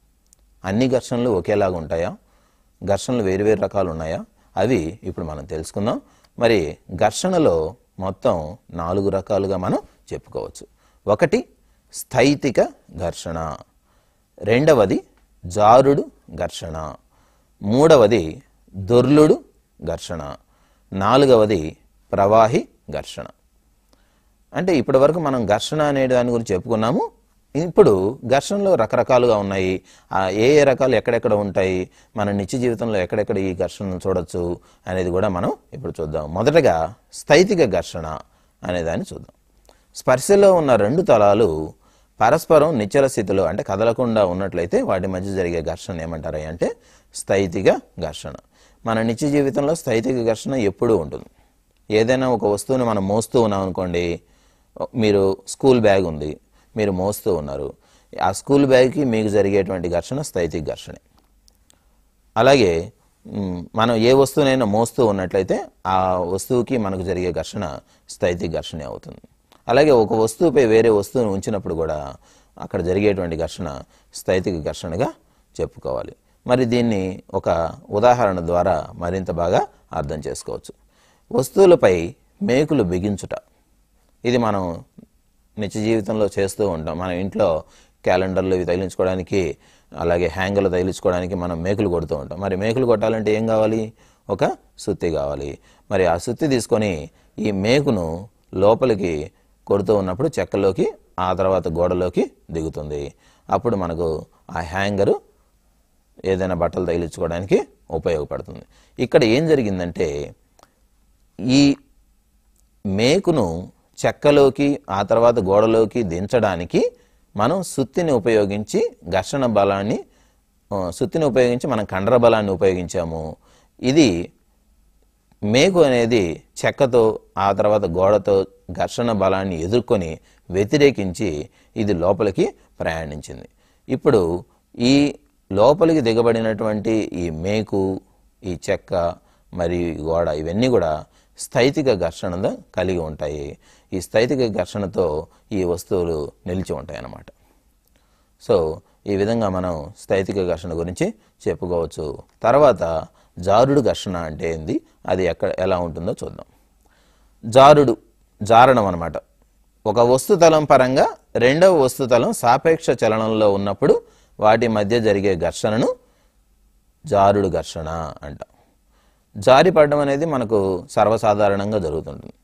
అన్ని ఘర్షణలు ఒకేలాగా ఉంటాయా ఘర్షణలు వేరు వేరు రకాలు ఉన్నాయా అవి ఇప్పుడు మనం తెలుసుకుందాం మరి ఘర్షణలో మొత్తం నాలుగు రకాలుగా మనం చెప్పుకోవచ్చు ఒకటి స్థైతిక ఘర్షణ రెండవది జారుడు ఘర్షణ మూడవది దొర్లుడు ఘర్షణ నాలుగవది ప్రవాహి ఘర్షణ అంటే ఇప్పటి వరకు మనం ఘర్షణ అనే దాని గురించి చెప్పుకున్నాము ఇప్పుడు ఘర్షణలో రకరకాలుగా ఉన్నాయి ఆ ఏ ఏ రకాలు ఎక్కడెక్కడ ఉంటాయి మన నిత్య జీవితంలో ఎక్కడెక్కడ ఈ ఘర్షణను చూడొచ్చు అనేది కూడా మనం ఇప్పుడు చూద్దాం మొదటగా స్థైతిక ఘర్షణ అనే దాన్ని చూద్దాం స్పర్శలో ఉన్న రెండు తలాలు పరస్పరం నిశ్చల స్థితిలో అంటే కదలకుండా ఉన్నట్లయితే వాటి మధ్య జరిగే ఘర్షణ ఏమంటారు అంటే స్థైతిక ఘర్షణ మన నిత్య జీవితంలో స్థైతిక ఘర్షణ ఎప్పుడూ ఉంటుంది ఏదైనా ఒక వస్తువుని మనం మోస్తూ ఉన్నాం అనుకోండి మీరు స్కూల్ బ్యాగ్ ఉంది మీరు మోస్తూ ఉన్నారు ఆ స్కూల్ బ్యాగ్కి మీకు జరిగేటువంటి ఘర్షణ స్థైతిక ఘర్షణే అలాగే మ్, మనం ఏ వస్తువునైనా మోస్తూ ఉన్నట్లయితే ఆ వస్తువుకి మనకు జరిగే ఘర్షణ స్థైతిక ఘర్షణే అవుతుంది అలాగే ఒక వస్తువుపై వేరే వస్తువుని ఉంచినప్పుడు కూడా అక్కడ జరిగేటువంటి ఘర్షణ స్థైతిక ఘర్షణగా చెప్పుకోవాలి మరి దీన్ని ఒక ఉదాహరణ ద్వారా మరింత బాగా అర్థం చేసుకోవచ్చు వస్తువులపై మేకులు బిగించుట ఇది మనం నిత్య జీవితంలో చేస్తూ ఉంటాం మన ఇంట్లో క్యాలెండర్లు ఇవి తగిలించుకోవడానికి అలాగే హ్యాంగర్లు తగిలించుకోవడానికి మనం మేకులు కొడుతూ ఉంటాం మరి మేకులు కొట్టాలంటే ఏం కావాలి ఒక సుత్తి కావాలి మరి ఆ సుత్తి తీసుకొని ఈ మేకును లోపలికి కొడుతూ ఉన్నప్పుడు చెక్కలోకి ఆ తర్వాత గోడలోకి దిగుతుంది అప్పుడు మనకు ఆ హ్యాంగరు ఏదైనా బట్టలు తగిలించుకోవడానికి ఉపయోగపడుతుంది ఇక్కడ ఏం జరిగిందంటే ఈ మేకును చెక్కలోకి ఆ తర్వాత గోడలోకి దించడానికి మనం సుత్తిని ఉపయోగించి ఘర్షణ బలాన్ని ఆ, సుత్తిని ఉపయోగించి మనం కండర బలాన్ని ఉపయోగించాము ఇది మేకు అనేది చెక్కతో ఆ తర్వాత గోడతో ఘర్షణ బలాన్ని ఎదుర్కొని వ్యతిరేకించి ఇది లోపలికి ప్రయాణించింది ఇప్పుడు ఈ లోపలికి దిగబడినటువంటి ఈ మేకు ఈ చెక్క మరియు ఈ గోడ ఇవన్నీ కూడా స్థైతిక ఘర్షణ కలిగి ఉంటాయి ఈ స్థైతిక ఘర్షణతో ఈ వస్తువులు నిలిచి ఉంటాయి అన్నమాట సో ఈ విధంగా మనం స్థైతిక ఘర్షణ గురించి చెప్పుకోవచ్చు తర్వాత జారుడు ఘర్షణ అంటే ఏంది అది ఎక్కడ ఎలా ఉంటుందో చూద్దాం జారుడు జారడం అన్నమాట ఒక వస్తుతలం పరంగా రెండవ వస్తుతలం సాపేక్ష చలనంలో ఉన్నప్పుడు వాటి మధ్య జరిగే ఘర్షణను జారుడు ఘర్షణ అంటాం జారి పడడం అనేది మనకు సర్వసాధారణంగా జరుగుతుంటుంది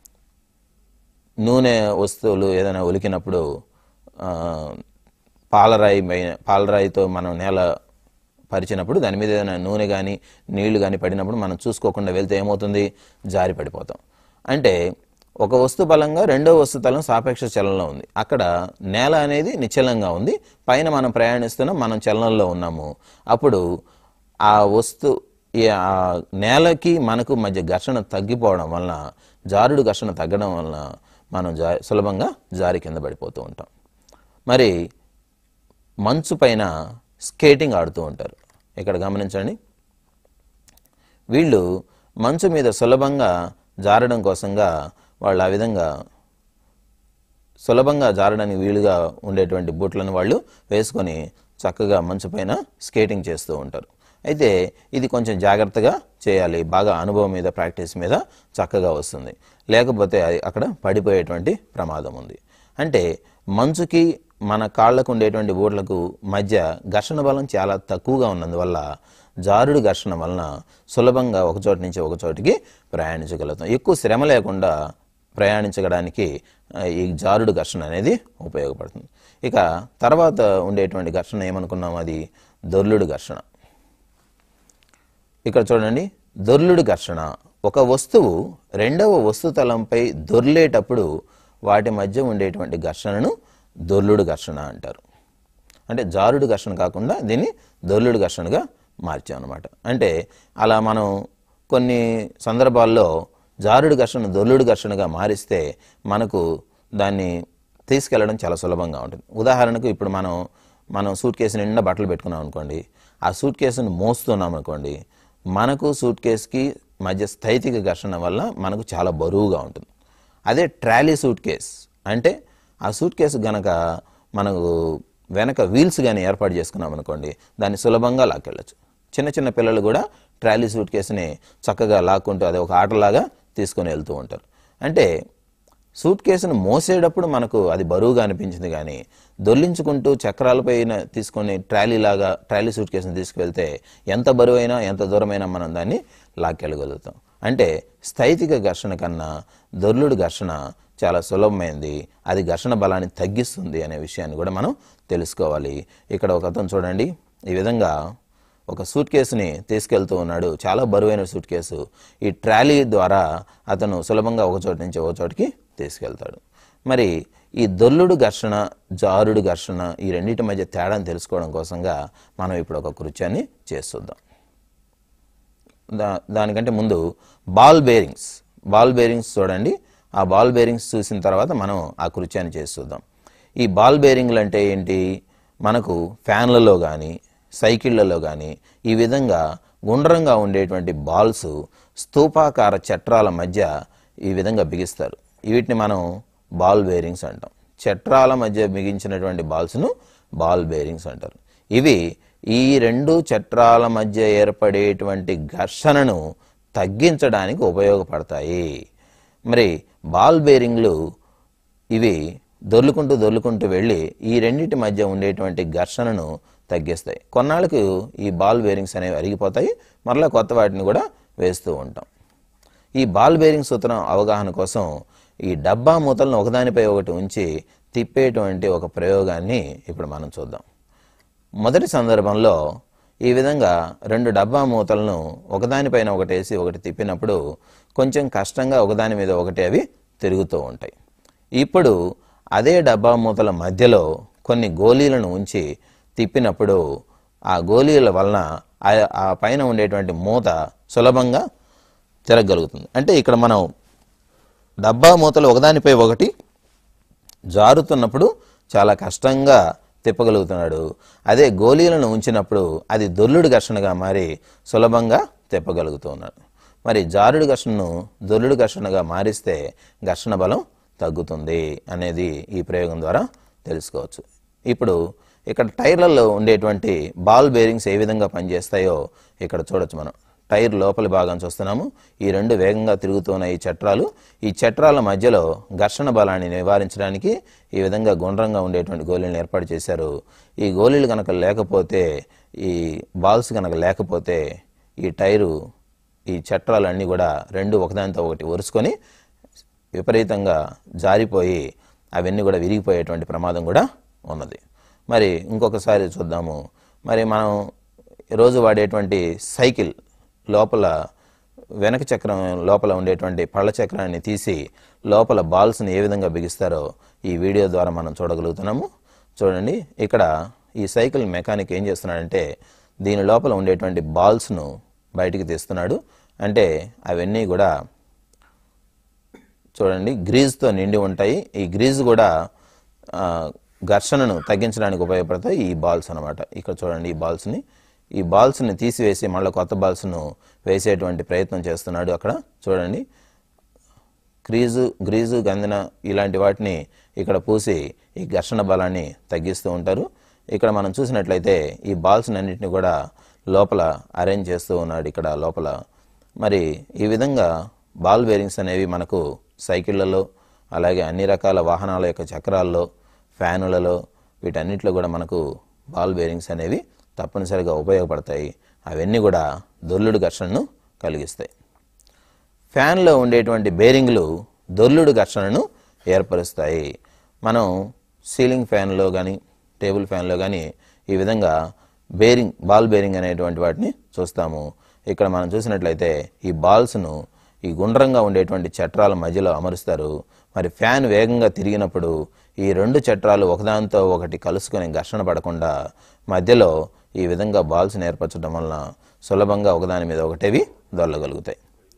నూనె వస్తువులు ఏదైనా ఒలికినప్పుడు ఆ, పాలరాయి పైన- పాలరాయితో మనం నేల పరిచినప్పుడు దాని మీద ఏదైనా నూనె కానీ నీళ్లు కానీ పడినప్పుడు మనం చూసుకోకుండా వెళ్తే ఏమవుతుంది జారి పడిపోతాం అంటే ఒక వస్తు బలంగా రెండో వస్తు తలం సాపేక్ష చలనంలో ఉంది అక్కడ నేల అనేది నిశ్చలంగా ఉంది పైన మనం ప్రయాణిస్తున్నాం మనం చలనంలో ఉన్నాము అప్పుడు ఆ వస్తు ఈ ఆ నేలకి మనకు మధ్య ఘర్షణ తగ్గిపోవడం వలన జారుడు ఘర్షణ తగ్గడం వలన మనం జా సులభంగా జారి కింద పడిపోతూ ఉంటాం మరి మంచు పైన స్కేటింగ్ ఆడుతూ ఉంటారు ఇక్కడ గమనించండి వీళ్ళు మంచు మీద సులభంగా జారడం కోసంగా వాళ్ళు ఆ విధంగా సులభంగా జారడానికి వీలుగా ఉండేటువంటి బూట్లను వాళ్ళు వేసుకొని చక్కగా మంచు పైన స్కేటింగ్ చేస్తూ ఉంటారు అయితే ఇది కొంచెం జాగ్రత్తగా చేయాలి బాగా అనుభవం మీద ప్రాక్టీస్ మీద చక్కగా వస్తుంది లేకపోతే అది అక్కడ పడిపోయేటువంటి ప్రమాదం ఉంది అంటే మంచుకి మన కాళ్ళకు ఉండేటువంటి బూట్లకు మధ్య ఘర్షణ బలం చాలా తక్కువగా ఉన్నందువల్ల జారుడు ఘర్షణ వలన సులభంగా ఒక చోటు నుంచి ఒక చోటికి ప్రయాణించగలుగుతాం ఎక్కువ శ్రమ లేకుండా ప్రయాణించడానికి ఆ, ఈ జారుడు ఘర్షణ అనేది ఉపయోగపడుతుంది ఇక తర్వాత ఉండేటువంటి ఘర్షణ ఏమనుకున్నాం అది దొర్లుడు ఘర్షణ ఇక్కడ చూడండి దొర్లుడు ఘర్షణ ఒక వస్తువు రెండవ వస్తుతలంపై దొర్లేటప్పుడు వాటి మధ్య ఉండేటువంటి ఘర్షణను దొర్లుడు ఘర్షణ అంటారు అంటే జారుడు ఘర్షణ కాకుండా దీన్ని దొర్లుడు ఘర్షణగా మార్చామన్నమాట అంటే అలా మనం కొన్ని సందర్భాల్లో జారుడు ఘర్షణ దొర్లుడు ఘర్షణగా మారిస్తే మనకు దాన్ని తీసుకెళ్ళడం చాలా సులభంగా ఉంటుంది ఉదాహరణకు ఇప్పుడు మనం మనం సూట్ కేసు నిండా బట్టలు పెట్టుకున్నాం అనుకోండి ఆ సూట్ కేసును మోస్తున్నాం అనుకోండి మనకు సూట్ కేసుకి మధ్య స్థైతిక ఘర్షణ వల్ల మనకు చాలా బరువుగా ఉంటుంది అదే ట్రాలీ సూట్ కేస్ అంటే ఆ సూట్ కేసు గనక మనకు వెనక వీల్స్ కానీ ఏర్పాటు చేసుకున్నాం అనుకోండి దాన్ని సులభంగా లాక్కెళ్ళచ్చు చిన్న చిన్న పిల్లలు కూడా ట్రాలీ సూట్ కేసుని చక్కగా లాక్కుంటూ అది ఒక ఆటలాగా తీసుకొని వెళ్తూ ఉంటారు అంటే సూట్ కేసును మోసేటప్పుడు మనకు అది బరువుగా అనిపించింది కానీ దొర్లించుకుంటూ చక్రాలపైన తీసుకొని ట్రాలీ లాగా ట్రాలీ సూట్ కేసును తీసుకువెళ్తే ఎంత బరువైనా ఎంత దూరమైనా మనం దాన్ని లాక్కెళ్ళగలుగుతాం అంటే స్థైతిక ఘర్షణ కన్నా దొర్లుడు ఘర్షణ చాలా సులభమైంది అది ఘర్షణ బలాన్ని తగ్గిస్తుంది అనే విషయాన్ని కూడా మనం తెలుసుకోవాలి ఇక్కడ ఒక అతను చూడండి ఈ విధంగా ఒక సూట్ కేసుని తీసుకెళ్తూ ఉన్నాడు చాలా బరువైన సూట్ కేసు ఈ ట్రాలీ ద్వారా అతను సులభంగా ఒక చోటు నుంచి ఒక చోటికి తీసుకెళ్తాడు మరి ఈ దొల్లుడు ఘర్షణ జారుడు ఘర్షణ ఈ రెండింటి మధ్య తేడాను తెలుసుకోవడం కోసంగా మనం ఇప్పుడు ఒక కృత్యాన్ని చేస్తుందాం దా దానికంటే ముందు బాల్ బేరింగ్స్ బాల్ బేరింగ్స్ చూడండి ఆ బాల్ బేరింగ్స్ చూసిన తర్వాత మనం ఆ కృత్యాన్ని చేసి చూద్దాం ఈ బాల్ బేరింగ్లు అంటే ఏంటి మనకు ఫ్యాన్లలో కానీ సైకిళ్లలో కానీ ఈ విధంగా గుండ్రంగా ఉండేటువంటి బాల్స్ స్తూపాకార చట్రాల మధ్య ఈ విధంగా బిగిస్తారు వీటిని మనం బాల్ బేరింగ్స్ అంటాం చట్రాల మధ్య బిగించినటువంటి బాల్స్ను బాల్ బేరింగ్స్ అంటారు ఇవి ఈ రెండు చట్రాల మధ్య ఏర్పడేటువంటి ఘర్షణను తగ్గించడానికి ఉపయోగపడతాయి మరి బాల్ బేరింగ్లు ఇవి దొర్లుకుంటూ దొర్లుకుంటూ వెళ్ళి ఈ రెండింటి మధ్య ఉండేటువంటి ఘర్షణను తగ్గిస్తాయి కొన్నాళ్ళకు ఈ బాల్ బేరింగ్స్ అనేవి అరిగిపోతాయి మరలా కొత్త వాటిని కూడా వేస్తూ ఉంటాం ఈ బాల్ బేరింగ్ సూత్రం అవగాహన కోసం ఈ డబ్బా మూతలను ఒకదానిపై ఒకటి ఉంచి తిప్పేటువంటి ఒక ప్రయోగాన్ని ఇప్పుడు మనం చూద్దాం మొదటి సందర్భంలో ఈ విధంగా రెండు డబ్బా మూతలను ఒకదానిపైన ఒకటి వేసి ఒకటి తిప్పినప్పుడు కొంచెం కష్టంగా ఒకదాని మీద ఒకటి అవి తిరుగుతూ ఉంటాయి ఇప్పుడు అదే డబ్బా మూతల మధ్యలో కొన్ని గోళీలను ఉంచి తిప్పినప్పుడు ఆ గోళీల వలన ఆ- ఆ పైన ఉండేటువంటి మూత సులభంగా తిరగలుగుతుంది అంటే ఇక్కడ మనం డబ్బా మూతలు ఒకదానిపై ఒకటి జారుతున్నప్పుడు చాలా కష్టంగా తిప్పగలుగుతున్నాడు అదే గోళీలను ఉంచినప్పుడు అది దొల్లుడు ఘర్షణగా మారి సులభంగా తిప్పగలుగుతున్నాడు మరి జారుడు ఘర్షణను దొల్లుడు ఘర్షణగా మారిస్తే ఘర్షణ బలం తగ్గుతుంది అనేది ఈ ప్రయోగం ద్వారా తెలుసుకోవచ్చు ఇప్పుడు ఇక్కడ టైర్లలో ఉండేటువంటి బాల్ బేరింగ్స్ ఏ విధంగా పనిచేస్తాయో ఇక్కడ చూడొచ్చు మనం టైర్ లోపలి భాగం చూస్తున్నాము ఈ రెండు వేగంగా తిరుగుతున్న ఈ చట్రాలు ఈ చట్రాల మధ్యలో ఘర్షణ బలాన్ని నివారించడానికి ఈ విధంగా గుండ్రంగా ఉండేటువంటి గోళీలను ఏర్పాటు చేశారు ఈ గోళీలు కనుక లేకపోతే ఈ బాల్స్ కనుక లేకపోతే ఈ టైరు ఈ చట్రాలన్నీ కూడా రెండు ఒకదానితో ఒకటి ఒరుసుకొని విపరీతంగా జారిపోయి అవన్నీ కూడా విరిగిపోయేటువంటి ప్రమాదం కూడా ఉన్నది మరి ఇంకొకసారి చూద్దాము మరి మనం రోజు వాడేటువంటి సైకిల్ లోపల వెనక చక్రం లోపల ఉండేటువంటి పళ్ళ చక్రాన్ని తీసి లోపల బాల్స్ని ఏ విధంగా బిగిస్తారో ఈ వీడియో ద్వారా మనం చూడగలుగుతున్నాము చూడండి ఇక్కడ ఈ సైకిల్ మెకానిక్ ఏం చేస్తున్నాడంటే దీని లోపల ఉండేటువంటి బాల్స్ను బయటికి తీస్తున్నాడు అంటే అవన్నీ కూడా చూడండి గ్రీజ్తో నిండి ఉంటాయి ఈ గ్రీజ్ కూడా ఆ, ఘర్షణను తగ్గించడానికి ఉపయోగపడతాయి ఈ బాల్స్ అన్నమాట ఇక్కడ చూడండి ఈ బాల్స్ని ఈ బాల్స్ని తీసివేసి మళ్ళీ కొత్త బాల్స్ను వేసేటువంటి ప్రయత్నం చేస్తున్నాడు అక్కడ చూడండి క్రీజు గ్రీజు గంధన ఇలాంటి వాటిని ఇక్కడ పూసి ఈ ఘర్షణ బలాన్ని తగ్గిస్తూ ఉంటారు ఇక్కడ మనం చూసినట్లయితే ఈ బాల్స్ అన్నింటిని కూడా లోపల అరేంజ్ చేస్తూ ఉన్నాడు ఇక్కడ లోపల మరి ఈ విధంగా బాల్ బేరింగ్స్ అనేవి మనకు సైకిళ్లలో అలాగే అన్ని రకాల వాహనాల యొక్క చక్రాల్లో ఫ్యానులలో వీటన్నిటిలో కూడా మనకు బాల్ బేరింగ్స్ అనేవి తప్పనిసరిగా ఉపయోగపడతాయి అవన్నీ కూడా దొల్లుడు ఘర్షణను కలిగిస్తాయి ఫ్యాన్లో ఉండేటువంటి బేరింగ్లు దొర్లుడు ఘర్షణను ఏర్పరుస్తాయి మనం సీలింగ్ ఫ్యాన్లో కానీ టేబుల్ ఫ్యాన్లో కానీ ఈ విధంగా బేరింగ్ బాల్ బేరింగ్ అనేటువంటి వాటిని చూస్తాము ఇక్కడ మనం చూసినట్లయితే ఈ బాల్స్ను ఈ గుండ్రంగా ఉండేటువంటి చట్రాల మధ్యలో అమరుస్తారు మరి ఫ్యాన్ వేగంగా తిరిగినప్పుడు ఈ రెండు చట్రాలు ఒకదానితో ఒకటి కలుసుకొని ఘర్షణ పడకుండా మధ్యలో ఈ విధంగా బాల్స్ని ఏర్పరచడం వలన సులభంగా ఒకదాని మీద ఒకటేవి దొల్లగలుగుతాయి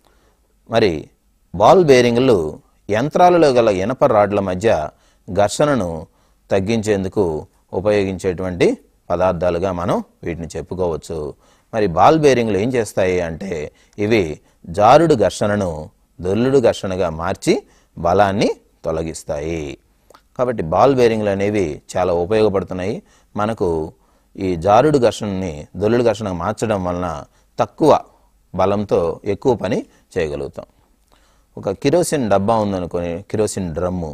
మరి బాల్ బేరింగ్లు యంత్రాలలో గల ఇనప రాడ్ల మధ్య ఘర్షణను తగ్గించేందుకు ఉపయోగించేటువంటి పదార్థాలుగా మనం వీటిని చెప్పుకోవచ్చు మరి బాల్ బేరింగ్లు ఏం చేస్తాయి అంటే ఇవి జారుడు ఘర్షణను దొల్లుడు ఘర్షణగా మార్చి బలాన్ని తొలగిస్తాయి కాబట్టి బాల్ బేరింగ్లు అనేవి చాలా ఉపయోగపడుతున్నాయి మనకు ఈ జారుడు ఘర్షణని దొల్లుడు ఘర్షణ మార్చడం వలన తక్కువ బలంతో ఎక్కువ పని చేయగలుగుతాం ఒక కిరోసిన్ డబ్బా ఉందనుకొని కిరోసిన్ డ్రమ్ము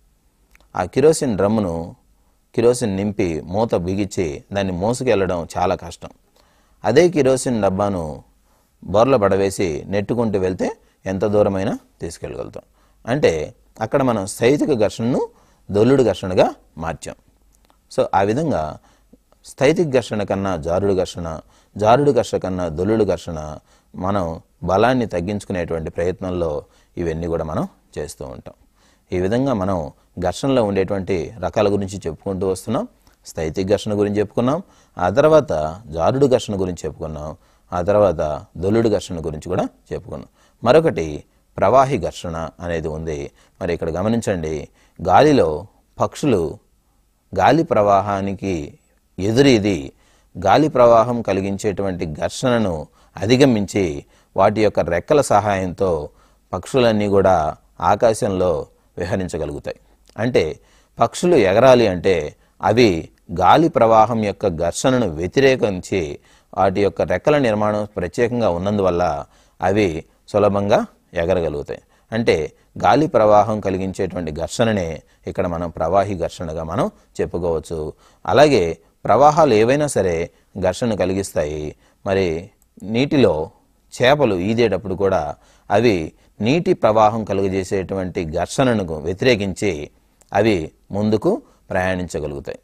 ఆ కిరోసిన్ డ్రమ్మును కిరోసిన్ నింపి మూత బిగించి దాన్ని మోసుకెళ్ళడం చాలా కష్టం అదే కిరోసిన్ డబ్బాను బోర్ల పడవేసి నెట్టుకుంటూ వెళ్తే ఎంత దూరమైనా తీసుకెళ్ళగలుగుతాం అంటే అక్కడ మనం స్థైతిక ఘర్షణను దొల్లుడు ఘర్షణగా మార్చాం సో ఆ విధంగా స్థైతిక ఘర్షణ కన్నా జారుడు ఘర్షణ జారుడు ఘర్షణ కన్నా దొల్లుడు ఘర్షణ మనం బలాన్ని తగ్గించుకునేటువంటి ప్రయత్నంలో ఇవన్నీ కూడా మనం చేస్తూ ఉంటాం ఈ విధంగా మనం ఘర్షణలో ఉండేటువంటి రకాల గురించి చెప్పుకుంటూ వస్తున్నాం స్థైతిక ఘర్షణ గురించి చెప్పుకున్నాం ఆ తర్వాత జారుడు ఘర్షణ గురించి చెప్పుకున్నాం ఆ తర్వాత దొల్లుడు ఘర్షణ గురించి కూడా చెప్పుకున్నాం మరొకటి ప్రవాహి ఘర్షణ అనేది ఉంది మరి ఇక్కడ గమనించండి గాలిలో పక్షులు గాలి ప్రవాహానికి ఎదురీది గాలి ప్రవాహం కలిగించేటువంటి ఘర్షణను అధిగమించి వాటి యొక్క రెక్కల సహాయంతో పక్షులన్నీ కూడా ఆకాశంలో విహరించగలుగుతాయి అంటే పక్షులు ఎగరాలి అంటే అవి గాలి ప్రవాహం యొక్క ఘర్షణను వ్యతిరేకించి వాటి యొక్క రెక్కల నిర్మాణం ప్రత్యేకంగా ఉన్నందువల్ల అవి సులభంగా ఎగరగలుగుతాయి అంటే గాలి ప్రవాహం కలిగించేటువంటి ఘర్షణనే ఇక్కడ మనం ప్రవాహి ఘర్షణగా మనం చెప్పుకోవచ్చు అలాగే ప్రవాహాలు ఏవైనా సరే ఘర్షణ కలిగిస్తాయి మరి నీటిలో చేపలు ఈదేటప్పుడు కూడా అవి నీటి ప్రవాహం కలుగజేసేటువంటి ఘర్షణను వ్యతిరేకించి అవి ముందుకు ప్రయాణించగలుగుతాయి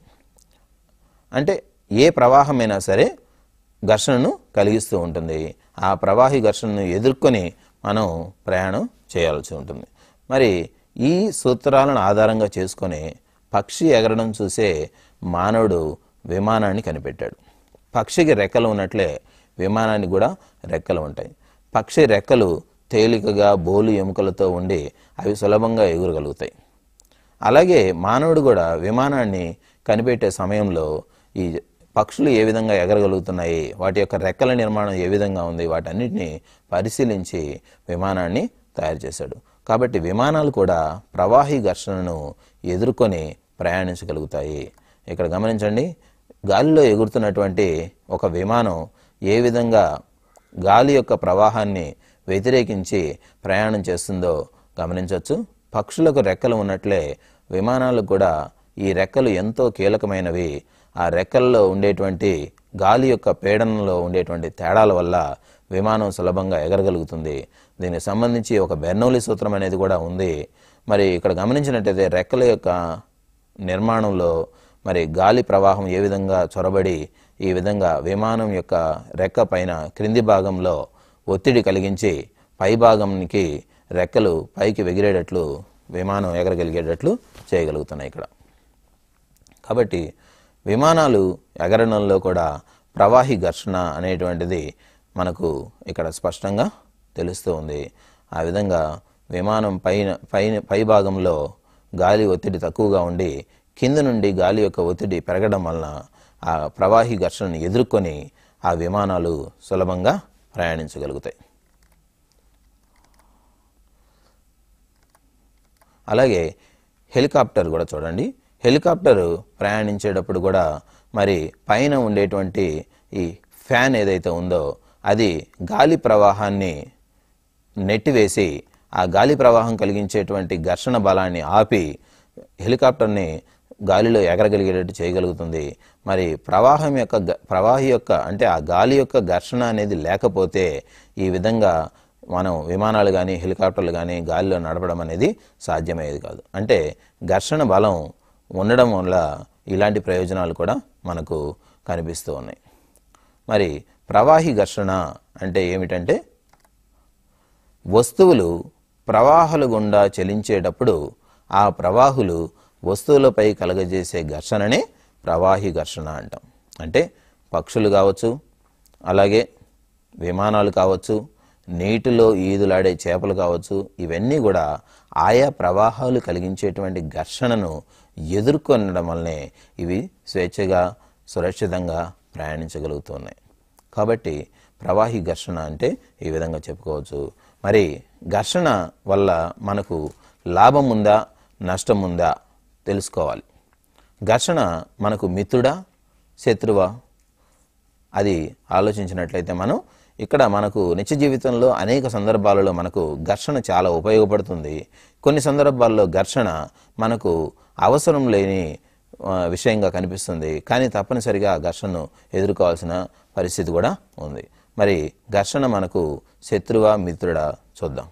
అంటే ఏ ప్రవాహమైనా సరే ఘర్షణను కలిగిస్తూ ఉంటుంది ఆ ప్రవాహి ఘర్షణను ఎదుర్కొని మనం ప్రయాణం చేయాల్సి ఉంటుంది మరి ఈ సూత్రాలను ఆధారంగా చేసుకొని పక్షి ఎగరడం చూసే మానవుడు విమానాన్ని కనిపెట్టాడు పక్షికి రెక్కలు ఉన్నట్లే విమానానికి కూడా రెక్కలు ఉంటాయి పక్షి రెక్కలు తేలికగా బోలు ఎముకలతో ఉండి అవి సులభంగా ఎగురగలుగుతాయి అలాగే మానవుడు కూడా విమానాన్ని కనిపెట్టే సమయంలో ఈ పక్షులు ఏ విధంగా ఎగరగలుగుతున్నాయి వాటి యొక్క రెక్కల నిర్మాణం ఏ విధంగా ఉంది వాటన్నిటిని పరిశీలించి విమానాన్ని తయారు చేశాడు కాబట్టి విమానాలు కూడా ప్రవాహి ఘర్షణను ఎదుర్కొని ప్రయాణించగలుగుతాయి ఇక్కడ గమనించండి గాలిలో ఎగురుతున్నటువంటి ఒక విమానం ఏ విధంగా గాలి యొక్క ప్రవాహాన్ని వ్యతిరేకించి ప్రయాణం చేస్తుందో గమనించవచ్చు పక్షులకు రెక్కలు ఉన్నట్లే విమానాలకు కూడా ఈ రెక్కలు ఎంతో కీలకమైనవి ఆ రెక్కల్లో ఉండేటువంటి గాలి యొక్క పీడనంలో ఉండేటువంటి తేడాల వల్ల విమానం సులభంగా ఎగరగలుగుతుంది దీనికి సంబంధించి ఒక బెర్నౌలి సూత్రం అనేది కూడా ఉంది మరి ఇక్కడ గమనించినట్టయితే రెక్కల యొక్క నిర్మాణంలో మరి గాలి ప్రవాహం ఏ విధంగా చొరబడి ఈ విధంగా విమానం యొక్క రెక్క పైన క్రింది భాగంలో ఒత్తిడి కలిగించి పై భాగంకి రెక్కలు పైకి ఎగిరేటట్లు విమానం ఎగరగలిగేటట్లు చేయగలుగుతున్నాయి ఇక్కడ కాబట్టి విమానాలు ఎగరడంలో కూడా ప్రవాహి ఘర్షణ అనేటువంటిది మనకు ఇక్కడ స్పష్టంగా తెలుస్తూ ఉంది ఆ విధంగా విమానం పైన పైన పై భాగంలో గాలి ఒత్తిడి తక్కువగా ఉండి కింద నుండి గాలి యొక్క ఒత్తిడి పెరగడం వలన ఆ ప్రవాహి ఘర్షణను ఎదుర్కొని ఆ విమానాలు సులభంగా ప్రయాణించగలుగుతాయి అలాగే హెలికాప్టర్ కూడా చూడండి హెలికాప్టర్ ప్రయాణించేటప్పుడు కూడా మరి పైన ఉండేటువంటి ఈ ఫ్యాన్ ఏదైతే ఉందో అది గాలి ప్రవాహాన్ని నెట్టివేసి ఆ గాలి ప్రవాహం కలిగించేటువంటి ఘర్షణ బలాన్ని ఆపి హెలికాప్టర్ని గాలిలో ఎగరగలిగేటట్టు చేయగలుగుతుంది మరి ప్రవాహం యొక్క గ- ప్రవాహి యొక్క అంటే ఆ గాలి యొక్క ఘర్షణ అనేది లేకపోతే ఈ విధంగా మనం విమానాలు కానీ హెలికాప్టర్లు కానీ గాలిలో నడపడం అనేది సాధ్యమయ్యేది కాదు అంటే ఘర్షణ బలం ఉండడం వల్ల ఇలాంటి ప్రయోజనాలు కూడా మనకు కనిపిస్తూ ఉన్నాయి మరి ప్రవాహి ఘర్షణ అంటే ఏమిటంటే వస్తువులు ప్రవాహాల గుండా చలించేటప్పుడు ఆ ప్రవాహులు వస్తువులపై కలగజేసే ఘర్షణనే ప్రవాహి ఘర్షణ అంటాం అంటే పక్షులు కావచ్చు అలాగే విమానాలు కావచ్చు నీటిలో ఈదులాడే చేపలు కావచ్చు ఇవన్నీ కూడా ఆయా ప్రవాహాలు కలిగించేటువంటి ఘర్షణను ఎదుర్కొనడం వల్లనే ఇవి స్వేచ్ఛగా సురక్షితంగా ప్రయాణించగలుగుతున్నాయి కాబట్టి ప్రవాహి ఘర్షణ అంటే ఈ విధంగా చెప్పుకోవచ్చు మరి ఘర్షణ వల్ల మనకు లాభం ఉందా నష్టం ఉందా తెలుసుకోవాలి ఘర్షణ మనకు మిత్రుడా శత్రువా అది ఆలోచించినట్లయితే మనం ఇక్కడ మనకు నిత్య జీవితంలో అనేక సందర్భాలలో మనకు ఘర్షణ చాలా ఉపయోగపడుతుంది కొన్ని సందర్భాల్లో ఘర్షణ మనకు అవసరం లేని ఆ, విషయంగా కనిపిస్తుంది కానీ తప్పనిసరిగా ఆ ఘర్షణను ఎదుర్కోవాల్సిన పరిస్థితి కూడా ఉంది మరి ఘర్షణ మనకు శత్రువా మిత్రుడా చూద్దాం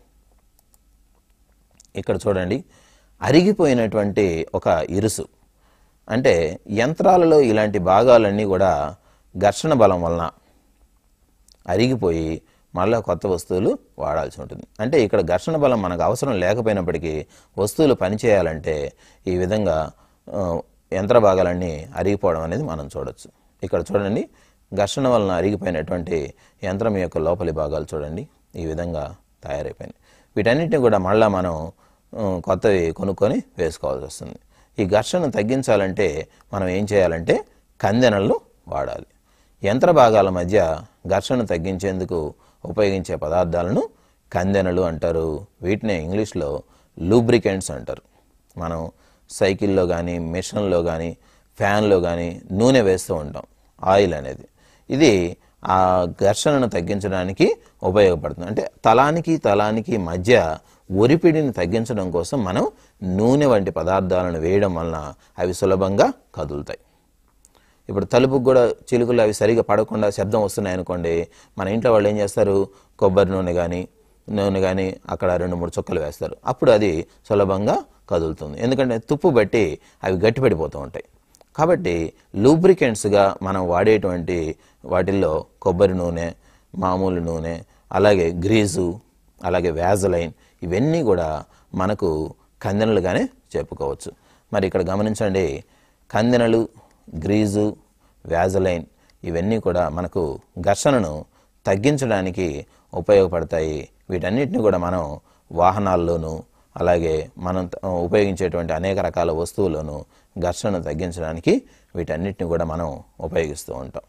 ఇక్కడ చూడండి అరిగిపోయినటువంటి ఒక ఇరుసు అంటే యంత్రాలలో ఇలాంటి భాగాలన్నీ కూడా ఘర్షణ బలం వలన అరిగిపోయి మళ్ళీ కొత్త వస్తువులు వాడాల్సి ఉంటుంది అంటే ఇక్కడ ఘర్షణ బలం మనకు అవసరం లేకపోయినప్పటికీ వస్తువులు పనిచేయాలంటే ఈ విధంగా ఆ, యంత్ర భాగాలన్నీ అరిగిపోవడం అనేది మనం చూడొచ్చు ఇక్కడ చూడండి ఘర్షణ వలన అరిగిపోయినటువంటి యంత్రం యొక్క లోపలి భాగాలు చూడండి ఈ విధంగా తయారైపోయినాయి వీటన్నిటిని కూడా మళ్ళా మనం ఆ, కొత్తవి కొనుక్కొని వేసుకోవాల్సి వస్తుంది ఈ ఘర్షణ తగ్గించాలంటే మనం ఏం చేయాలంటే కందెనలను వాడాలి యంత్ర భాగాల మధ్య ఘర్షణ తగ్గించేందుకు ఉపయోగించే పదార్థాలను కందెనలు అంటారు వీటినే ఇంగ్లీష్లో లూబ్రికెంట్స్ అంటారు మనం సైకిల్లో కానీ మిషన్లో కానీ ఫ్యాన్లో కానీ నూనె వేస్తూ ఉంటాం ఆయిల్ అనేది ఇది ఆ ఘర్షణను తగ్గించడానికి ఉపయోగపడుతుంది అంటే తలానికి తలానికి మధ్య ఒరిపిడిని తగ్గించడం కోసం మనం నూనె వంటి పదార్థాలను వేయడం వలన అవి సులభంగా కదులుతాయి ఇప్పుడు తలుపుకు కూడా చిలుకలు అవి సరిగా పడకుండా శబ్దం వస్తున్నాయి అనుకోండి మన ఇంట్లో వాళ్ళు ఏం చేస్తారు కొబ్బరి నూనె కానీ నూనె కానీ అక్కడ రెండు మూడు చుక్కలు వేస్తారు అప్పుడు అది సులభంగా కదులుతుంది ఎందుకంటే తుప్పు బట్టి అవి గట్టిపడిపోతూ ఉంటాయి కాబట్టి లూబ్రికెంట్స్గా మనం వాడేటువంటి వాటిల్లో కొబ్బరి నూనె మామూలు నూనె అలాగే గ్రీజు అలాగే వ్యాజలైన్ ఇవన్నీ కూడా మనకు కందెనలుగానే చెప్పుకోవచ్చు మరి ఇక్కడ గమనించండి కందెనలు గ్రీజు వ్యాజలైన్ ఇవన్నీ కూడా మనకు ఘర్షణను తగ్గించడానికి ఉపయోగపడతాయి వీటన్నిటిని కూడా మనం వాహనాల్లోనూ అలాగే మనం త- ఉపయోగించేటువంటి అనేక రకాల వస్తువులను ఘర్షణను తగ్గించడానికి వీటన్నిటిని కూడా మనం ఉపయోగిస్తూ ఉంటాం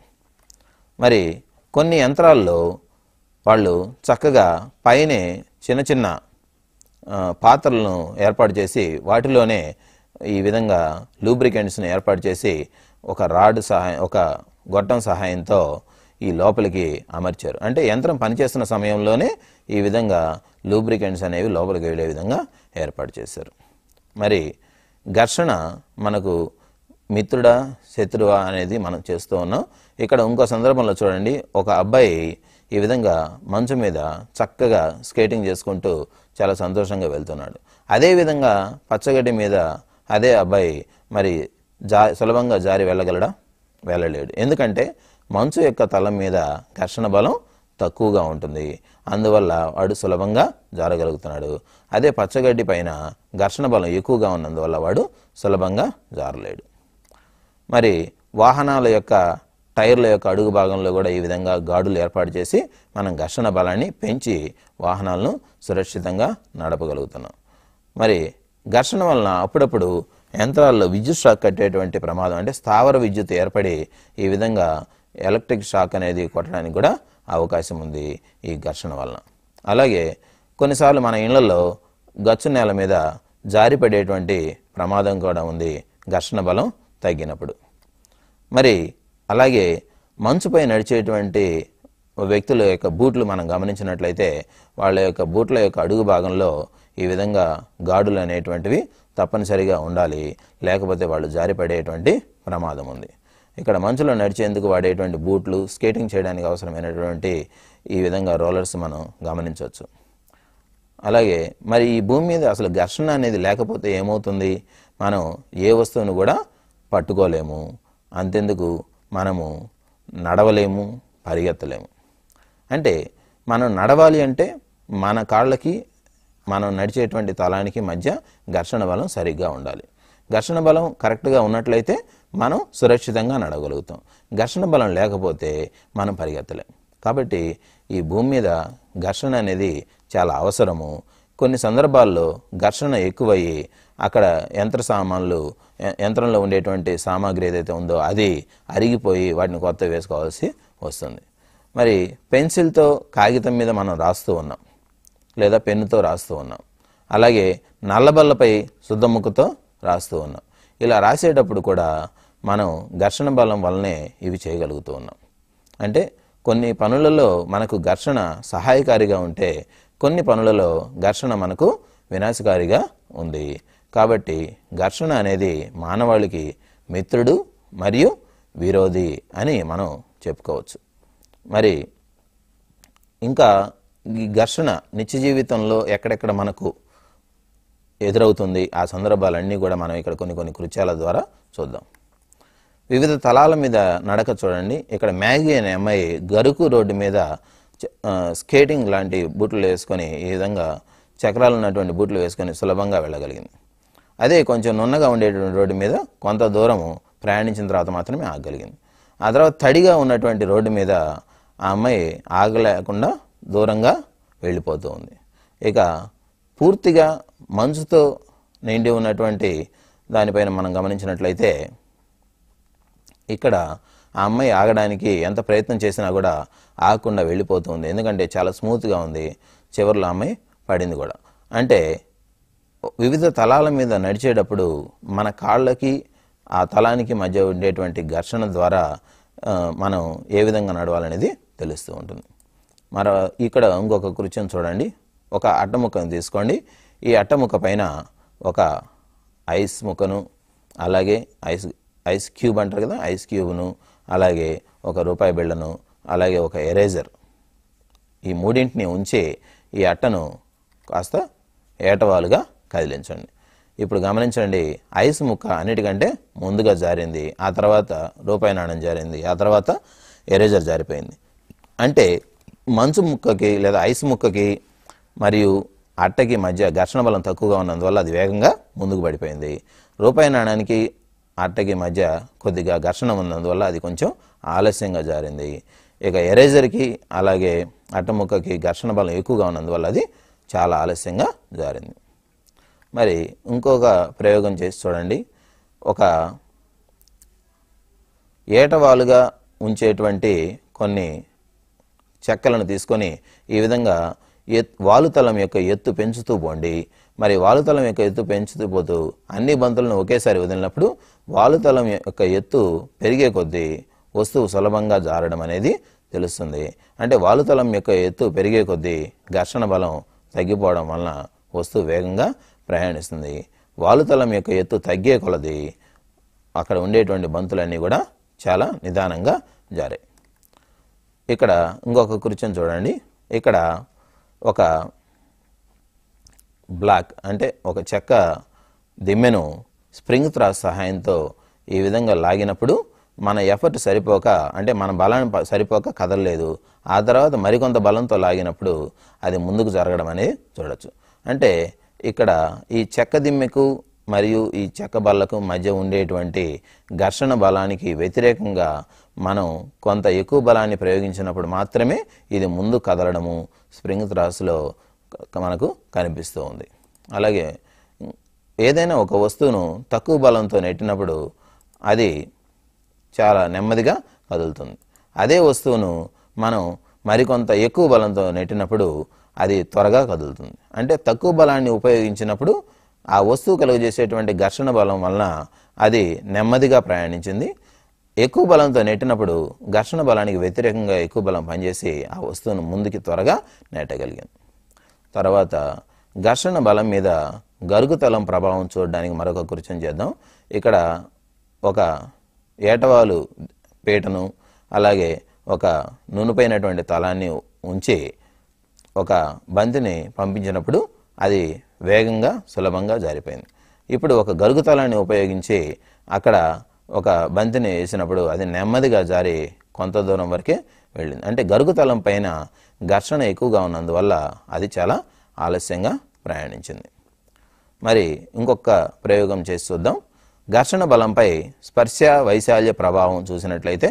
మరి కొన్ని యంత్రాల్లో వాళ్ళు చక్కగా పైనే చిన్న చిన్న ఆ, పాత్రలను ఏర్పాటు చేసి వాటిలోనే ఈ విధంగా లూబ్రికెంట్స్ని ఏర్పాటు చేసి ఒక రాడ్ సహాయం ఒక గొట్టం సహాయంతో ఈ లోపలికి అమర్చారు అంటే యంత్రం పనిచేస్తున్న సమయంలోనే ఈ విధంగా లూబ్రికెంట్స్ అనేవి లోపలికి వెళ్ళే విధంగా ఏర్పాటు చేశారు మరి ఘర్షణ మనకు మిత్రుడా శత్రువా అనేది మనం చేస్తూ ఉన్నాం ఇక్కడ ఇంకో సందర్భంలో చూడండి ఒక అబ్బాయి ఈ విధంగా మంచు మీద చక్కగా స్కేటింగ్ చేసుకుంటూ చాలా సంతోషంగా వెళ్తున్నాడు అదేవిధంగా పచ్చగడ్డి మీద అదే అబ్బాయి మరి జా సులభంగా జారి వెళ్ళగలడా వెళ్ళలేడు ఎందుకంటే మంచు యొక్క తలం మీద ఘర్షణ బలం తక్కువగా ఉంటుంది అందువల్ల వాడు సులభంగా జారగలుగుతున్నాడు అదే పచ్చగడ్డి పైన ఘర్షణ బలం ఎక్కువగా ఉన్నందువల్ల వాడు సులభంగా జారలేడు మరి వాహనాల యొక్క టైర్ల యొక్క అడుగు భాగంలో కూడా ఈ విధంగా గాడులు ఏర్పాటు చేసి మనం ఘర్షణ బలాన్ని పెంచి వాహనాలను సురక్షితంగా నడపగలుగుతున్నాం మరి ఘర్షణ వలన అప్పుడప్పుడు యంత్రాల్లో విద్యుత్ షాక్ కట్టేటువంటి ప్రమాదం అంటే స్థావర విద్యుత్ ఏర్పడి ఈ విధంగా ఎలక్ట్రిక్ షాక్ అనేది కొట్టడానికి కూడా అవకాశం ఉంది ఈ ఘర్షణ వలన అలాగే కొన్నిసార్లు మన ఇళ్లలో గచ్చు నేల మీద జారిపడేటువంటి ప్రమాదం కూడా ఉంది ఘర్షణ బలం తగ్గినప్పుడు మరి అలాగే మంచుపై నడిచేటువంటి వ్యక్తుల యొక్క బూట్లు మనం గమనించినట్లయితే వాళ్ళ యొక్క బూట్ల యొక్క అడుగు భాగంలో ఈ విధంగా గాడులు అనేటువంటివి తప్పనిసరిగా ఉండాలి లేకపోతే వాళ్ళు జారిపడేటువంటి ప్రమాదం ఉంది ఇక్కడ మంచులో నడిచేందుకు వాడేటువంటి బూట్లు స్కేటింగ్ చేయడానికి అవసరమైనటువంటి ఈ విధంగా రోలర్స్ మనం గమనించవచ్చు అలాగే మరి ఈ భూమి మీద అసలు ఘర్షణ అనేది లేకపోతే ఏమవుతుంది మనం ఏ వస్తువును కూడా పట్టుకోలేము అంతెందుకు మనము నడవలేము పరిగెత్తలేము అంటే మనం నడవాలి అంటే మన కాళ్ళకి మనం నడిచేటువంటి తలానికి మధ్య ఘర్షణ బలం సరిగ్గా ఉండాలి ఘర్షణ బలం కరెక్ట్గా ఉన్నట్లయితే మనం సురక్షితంగా నడవగలుగుతాం ఘర్షణ బలం లేకపోతే మనం పరిగెత్తలేం కాబట్టి ఈ భూమి మీద ఘర్షణ అనేది చాలా అవసరము కొన్ని సందర్భాల్లో ఘర్షణ ఎక్కువయ్యి అక్కడ యంత్ర సామాన్లు య- యంత్రంలో ఉండేటువంటి సామాగ్రి ఏదైతే ఉందో అది అరిగిపోయి వాటిని కొత్త వేసుకోవాల్సి వస్తుంది మరి పెన్సిల్తో కాగితం మీద మనం రాస్తూ ఉన్నాం లేదా పెన్నుతో రాస్తూ ఉన్నాం అలాగే నల్లబల్లపై శుద్ధముక్కుతో రాస్తూ ఉన్నాం ఇలా రాసేటప్పుడు కూడా మనం ఘర్షణ బలం వల్లనే ఇవి చేయగలుగుతూ ఉన్నాం అంటే కొన్ని పనులలో మనకు ఘర్షణ సహాయకారిగా ఉంటే కొన్ని పనులలో ఘర్షణ మనకు వినాశకారిగా ఉంది కాబట్టి ఘర్షణ అనేది మానవాళికి మిత్రుడు మరియు విరోధి అని మనం చెప్పుకోవచ్చు మరి ఇంకా ఈ ఘర్షణ నిత్య జీవితంలో ఎక్కడెక్కడ మనకు ఎదురవుతుంది ఆ సందర్భాలన్నీ కూడా మనం ఇక్కడ కొన్ని కొన్ని కృత్యాల ద్వారా చూద్దాం వివిధ తలాల మీద నడక చూడండి ఇక్కడ మ్యాగీ అనే అమ్మాయి గరుకు రోడ్డు మీద చ- ఆ, స్కేటింగ్ లాంటి బూట్లు వేసుకొని ఈ విధంగా చక్రాలు ఉన్నటువంటి బూట్లు వేసుకొని సులభంగా వెళ్ళగలిగింది అదే కొంచెం నున్నగా ఉండేటువంటి రోడ్డు మీద కొంత దూరము ప్రయాణించిన తర్వాత మాత్రమే ఆగగలిగింది ఆ తర్వాత తడిగా ఉన్నటువంటి రోడ్డు మీద ఆ అమ్మాయి ఆగలేకుండా దూరంగా వెళ్ళిపోతూ ఉంది ఇక పూర్తిగా మంచుతో నిండి ఉన్నటువంటి దానిపైన మనం గమనించినట్లయితే ఇక్కడ ఆ అమ్మాయి ఆగడానికి ఎంత ప్రయత్నం చేసినా కూడా ఆగకుండా వెళ్ళిపోతుంది ఎందుకంటే చాలా స్మూత్గా ఉంది చివరిలో ఆ అమ్మాయి పడింది కూడా అంటే వివిధ తలాల మీద నడిచేటప్పుడు మన కాళ్ళకి ఆ తలానికి మధ్య ఉండేటువంటి ఘర్షణ ద్వారా ఆ, మనం ఏ విధంగా నడవాలనేది తెలుస్తూ ఉంటుంది మరో ఇక్కడ ఇంకొక కృత్యం చూడండి ఒక అట్ట ముక్కను తీసుకోండి ఈ అట్ట ముక్క పైన ఒక ఐస్ ముక్కను అలాగే ఐస్ ఐస్ క్యూబ్ అంటారు కదా ఐస్ క్యూబ్ను అలాగే ఒక రూపాయి బిళ్ళను అలాగే ఒక ఎరేజర్ ఈ మూడింటిని ఉంచి ఈ అట్టను కాస్త ఏటవాలుగా కదిలించండి ఇప్పుడు గమనించండి ఐస్ ముక్క అన్నిటికంటే ముందుగా జారింది ఆ తర్వాత రూపాయి నాణ్యం జారింది ఆ తర్వాత ఎరేజర్ జారిపోయింది అంటే మంచు ముక్కకి లేదా ఐస్ ముక్కకి మరియు అట్టకి మధ్య ఘర్షణ బలం తక్కువగా ఉన్నందువల్ల అది వేగంగా ముందుకు పడిపోయింది రూపాయి నాణానికి అట్టకి మధ్య కొద్దిగా ఘర్షణ ఉన్నందువల్ల అది కొంచెం ఆలస్యంగా జారింది ఇక ఎరేజర్కి అలాగే అట్ట ముక్కకి ఘర్షణ బలం ఎక్కువగా ఉన్నందువల్ల అది చాలా ఆలస్యంగా జారింది మరి ఇంకొక ప్రయోగం చేసి చూడండి ఒక ఏటవాలుగా ఉంచేటువంటి కొన్ని చెక్కలను తీసుకొని ఈ విధంగా ఎత్ వాలుతలం యొక్క ఎత్తు పెంచుతూ పోండి మరి వాలుతలం యొక్క ఎత్తు పెంచుతూ పోతూ అన్ని బంతులను ఒకేసారి వదిలినప్పుడు వాలుతలం యొక్క ఎత్తు పెరిగే కొద్దీ వస్తువు సులభంగా జారడం అనేది తెలుస్తుంది అంటే వాలుతలం యొక్క ఎత్తు పెరిగే కొద్దీ ఘర్షణ బలం తగ్గిపోవడం వలన వస్తువు వేగంగా ప్రయాణిస్తుంది వాలుతలం యొక్క ఎత్తు తగ్గే కొలది అక్కడ ఉండేటువంటి బంతులన్నీ కూడా చాలా నిదానంగా జారాయి ఇక్కడ ఇంకొక కూర్చొని చూడండి ఇక్కడ ఒక బ్లాక్ అంటే ఒక చెక్క దిమ్మెను స్ప్రింగ్ త్రాస్ సహాయంతో ఈ విధంగా లాగినప్పుడు మన ఎఫర్ట్ సరిపోక అంటే మన బలాన్ని ప- సరిపోక కదలలేదు ఆ తర్వాత మరికొంత బలంతో లాగినప్పుడు అది ముందుకు జరగడం అనేది చూడొచ్చు అంటే ఇక్కడ ఈ చెక్క దిమ్మెకు మరియు ఈ చెక్క బల్లకు మధ్య ఉండేటువంటి ఘర్షణ బలానికి వ్యతిరేకంగా మనం కొంత ఎక్కువ బలాన్ని ప్రయోగించినప్పుడు మాత్రమే ఇది ముందు కదలడము స్ప్రింగ్ త్రాస్లో క- మనకు కనిపిస్తూ ఉంది అలాగే ఏదైనా ఒక వస్తువును తక్కువ బలంతో నెట్టినప్పుడు అది చాలా నెమ్మదిగా కదులుతుంది అదే వస్తువును మనం మరికొంత ఎక్కువ బలంతో నెట్టినప్పుడు అది త్వరగా కదులుతుంది అంటే తక్కువ బలాన్ని ఉపయోగించినప్పుడు ఆ వస్తువు కలుగజేసేటువంటి ఘర్షణ బలం వలన అది నెమ్మదిగా ప్రయాణించింది ఎక్కువ బలంతో నెట్టినప్పుడు ఘర్షణ బలానికి వ్యతిరేకంగా ఎక్కువ బలం పనిచేసి ఆ వస్తువును ముందుకి త్వరగా నెట్టగలిగింది తర్వాత ఘర్షణ బలం మీద గరుగుతలం ప్రభావం చూడడానికి మరొక కృత్యం చేద్దాం ఇక్కడ ఒక ఏటవాలు పీటను అలాగే ఒక నునుపైనటువంటి తలాన్ని ఉంచి ఒక బంతిని పంపించినప్పుడు అది వేగంగా సులభంగా జారిపోయింది ఇప్పుడు ఒక గరుగుతలాన్ని ఉపయోగించి అక్కడ ఒక బంతిని వేసినప్పుడు అది నెమ్మదిగా జారి కొంత దూరం వరకే వెళ్ళింది అంటే గరుగుతలం పైన ఘర్షణ ఎక్కువగా ఉన్నందువల్ల అది చాలా ఆలస్యంగా ప్రయాణించింది మరి ఇంకొక ప్రయోగం చేసి చూద్దాం ఘర్షణ బలంపై స్పర్శ వైశాల్య ప్రభావం చూసినట్లయితే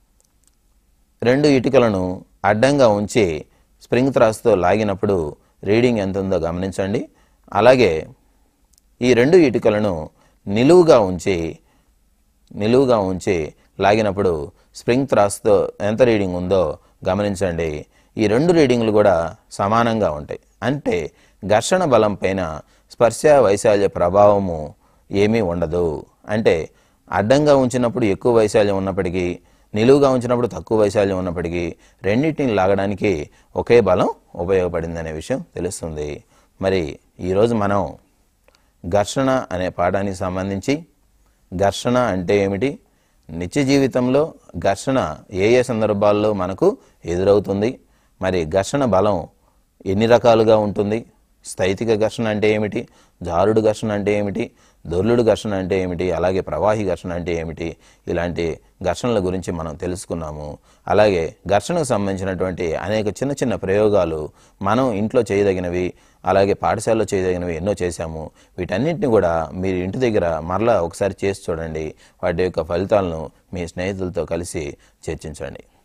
రెండు ఇటుకలను అడ్డంగా ఉంచి స్ప్రింగ్ త్రాస్తో లాగినప్పుడు రీడింగ్ ఎంత ఉందో గమనించండి అలాగే ఈ రెండు ఇటుకలను నిలువుగా ఉంచి నిలువుగా ఉంచి లాగినప్పుడు స్ప్రింగ్ త్రాస్తో ఎంత రీడింగ్ ఉందో గమనించండి ఈ రెండు రీడింగ్లు కూడా సమానంగా ఉంటాయి అంటే ఘర్షణ బలం పైన స్పర్శ వైశాల్య ప్రభావము ఏమీ ఉండదు అంటే అడ్డంగా ఉంచినప్పుడు ఎక్కువ వైశాల్యం ఉన్నప్పటికీ నిలువుగా ఉంచినప్పుడు తక్కువ వైశాల్యం ఉన్నప్పటికీ రెండింటిని లాగడానికి ఒకే బలం ఉపయోగపడిందనే విషయం తెలుస్తుంది మరి ఈరోజు మనం ఘర్షణ అనే పాఠానికి సంబంధించి ఘర్షణ అంటే ఏమిటి నిత్య జీవితంలో ఘర్షణ ఏ ఏ సందర్భాల్లో మనకు ఎదురవుతుంది మరి ఘర్షణ బలం ఎన్ని రకాలుగా ఉంటుంది స్థైతిక ఘర్షణ అంటే ఏమిటి జారుడు ఘర్షణ అంటే ఏమిటి దొర్లుడు ఘర్షణ అంటే ఏమిటి అలాగే ప్రవాహి ఘర్షణ అంటే ఏమిటి ఇలాంటి ఘర్షణల గురించి మనం తెలుసుకున్నాము అలాగే ఘర్షణకు సంబంధించినటువంటి అనేక చిన్న చిన్న ప్రయోగాలు మనం ఇంట్లో చేయదగినవి అలాగే పాఠశాలలో చేయదగినవి ఎన్నో చేశాము వీటన్నిటిని కూడా మీరు ఇంటి దగ్గర మరలా ఒకసారి చేసి చూడండి వాటి యొక్క ఫలితాలను మీ స్నేహితులతో కలిసి చర్చించండి